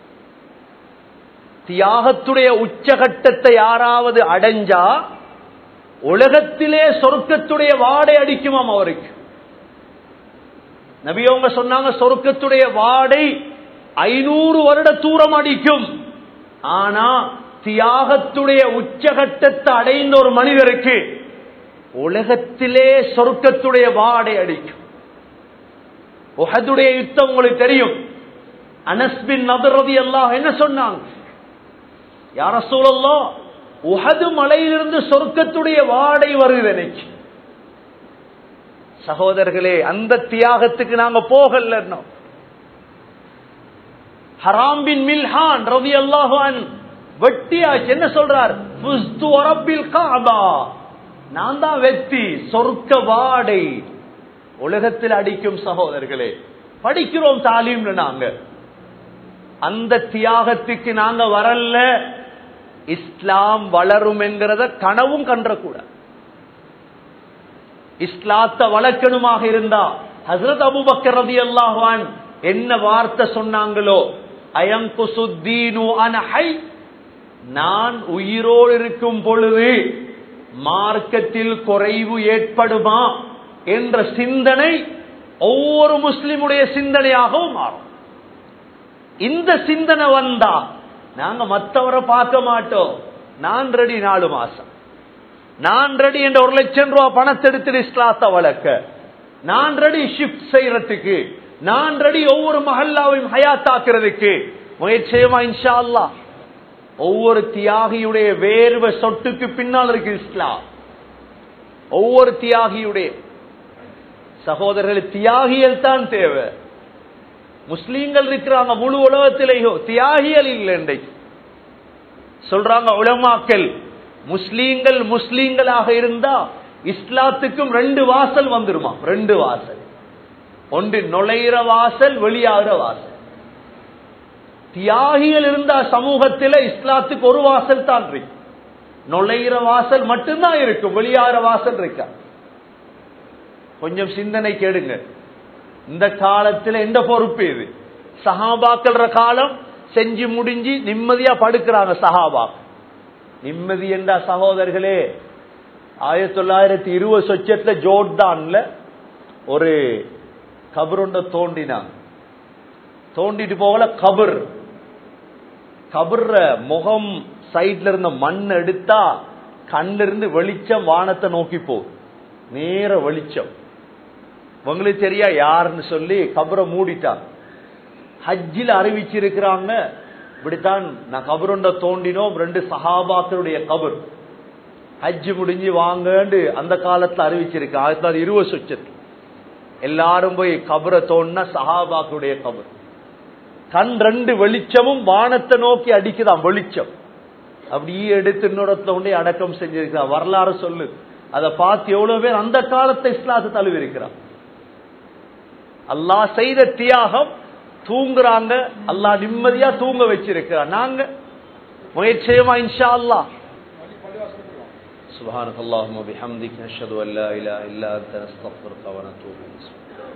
[SPEAKER 1] தியாகத்துடைய உச்சகட்டத்தை யாராவது அடைஞ்சா உலகத்திலே சொர்க்கத்துடைய வாடை அடிக்குமாம் அவருக்கு நபியவங்க சொன்னாங்க சொர்க்கத்துடைய வாடை ஐநூறு வருட தூரம் அடிக்கும் ஆனா தியாகத்துடைய உச்சகட்டத்தை அடைந்த ஒரு மனிதருக்கு உலகத்திலே சொர்க்கத்துடைய வாடை அடிக்கும் உஹதுடைய யுத்தம் உங்களுக்கு தெரியும் அனஸ்பின் நதரதி எல்லாம் என்ன சொன்னாங்க யார சூழல்லாம் உஹது மலையிலிருந்து சொர்க்கத்துடைய வாடை வருது எனக்கு சகோதரர்களே அந்த தியாகத்துக்கு நாங்க போகல ஹராம்பின் மில்ஹான் ரவி அல்லாஹான் வெட்டியாச்சு என்ன சொல்றார் புஸ்து அரபில் காபா நான் தான் வெத்தி சொர்க்க வாடை உலகத்தில் அடிக்கும் சகோதரர்களே படிக்கிறோம் தாலீம்ல நாங்க அந்த தியாகத்துக்கு நாங்க வரல இஸ்லாம் வளரும் என்கிறத கனவும் கன்றக்கூட இஸ்லாத்த வளர்க்கணுமாக இருந்தா ஹசரத் அபுபக்கர் ரதி அல்லாஹான் என்ன வார்த்தை சொன்னாங்களோ அயங்குசுத்தீனு அனஹை நான் உயிரோடு இருக்கும் பொழுது மார்க்கத்தில் குறைவு ஏற்படுமா என்ற சிந்தனை ஒவ்வொரு முஸ்லிமுடைய சிந்தனையாகவும் மாறும் இந்த சிந்தனை வந்தா நாங்க மற்றவரை பார்க்க மாட்டோம் நான் ரெடி நாலு மாசம் நான் ரெடி என்ற ஒரு லட்சம் ரூபாய் பணத்தை எடுத்து இஸ்லாத்த வளர்க்க நான் ரெடி ஷிப்ட் செய்யறதுக்கு நான் ரெடி ஒவ்வொரு மஹல்லாவையும் ஹயாத்தாக்குறதுக்கு முயற்சியமா இன்ஷா அல்லா ஒவ்வொரு தியாகியுடைய வேர்வை சொட்டுக்கு பின்னால் இருக்கு இஸ்லாம் ஒவ்வொரு தியாகியுடைய சகோதரர்கள் தியாகிகள் தான் தேவை முஸ்லீம்கள் இருக்கிறாங்க முழு உலகத்திலேயோ தியாகிகள் இல்லை இன்றைக்கு சொல்றாங்க உலமாக்கள் முஸ்லீம்கள் முஸ்லீம்களாக இருந்தா இஸ்லாத்துக்கும் ரெண்டு வாசல் வந்துருமா ரெண்டு வாசல் ஒன்று நுழையிற வாசல் வெளியாகிற வாசல் தியாகிகள் இருந்தா சமூகத்தில் இஸ்லாத்துக்கு ஒரு வாசல் தான் இருக்கு நுழையிற வாசல் மட்டும்தான் இருக்கும் வெளியாகிற வாசல் இருக்கா கொஞ்சம் சிந்தனை கேடுங்க இந்த காலத்துல எந்த பொறுப்பு இது சஹாபாக்கள் காலம் செஞ்சு முடிஞ்சு நிம்மதியா படுக்கிறாங்க சஹாபா நிம்மதி என்றா சகோதரர்களே ஆயிரத்தி தொள்ளாயிரத்தி இருபது சொச்சத்துல ஜோர்டான்ல ஒரு கபருண்ட தோண்டினாங்க தோண்டிட்டு போகல கபர் கபர்ற முகம் சைட்ல இருந்த மண் எடுத்தா கண்ணில இருந்து வெளிச்சம் வானத்தை நோக்கி போகுது நேர வெளிச்சம் உங்களுக்கு தெரியா யாருன்னு சொல்லி கபரை மூடிட்டாங்க ஹஜ்ஜில் அறிவிச்சிருக்கிறாங்க இப்படித்தான் நான் கபருண்ட தோண்டினோம் ரெண்டு சஹாபாக்களுடைய கபர் ஹஜ் முடிஞ்சு வாங்கன்னு அந்த காலத்துல அறிவிச்சிருக்கேன் ஆயிரத்தி தொள்ளாயிரத்தி இருபது சொச்சத்து எல்லாரும் போய் கபரை தோண்டினா சஹாபாக்களுடைய கபர் கண் ரெண்டு வெளிச்சமும் வானத்தை நோக்கி அடிக்குதான் வெளிச்சம் அப்படியே எடுத்து இன்னொருத்த உண்டே அடக்கம் செஞ்சிருக்கிறான் வரலாறு சொல்லு அதை பார்த்து எவ்வளவு பேர் அந்த காலத்தை இஸ்லாத்தை தழுவி இருக்கிறான் அல்லாஹ் செய்த தியாகம் தூங்குறாங்க அல்லாஹ் நிம்மதியா தூங்க வச்சிருக்கிறான் நாங்க முயற்சியமா இன்ஷா அல்லாஹ் سبحانك اللهم وبحمدك نشهد ان لا اله الا انت نستغفرك ونتوب اليك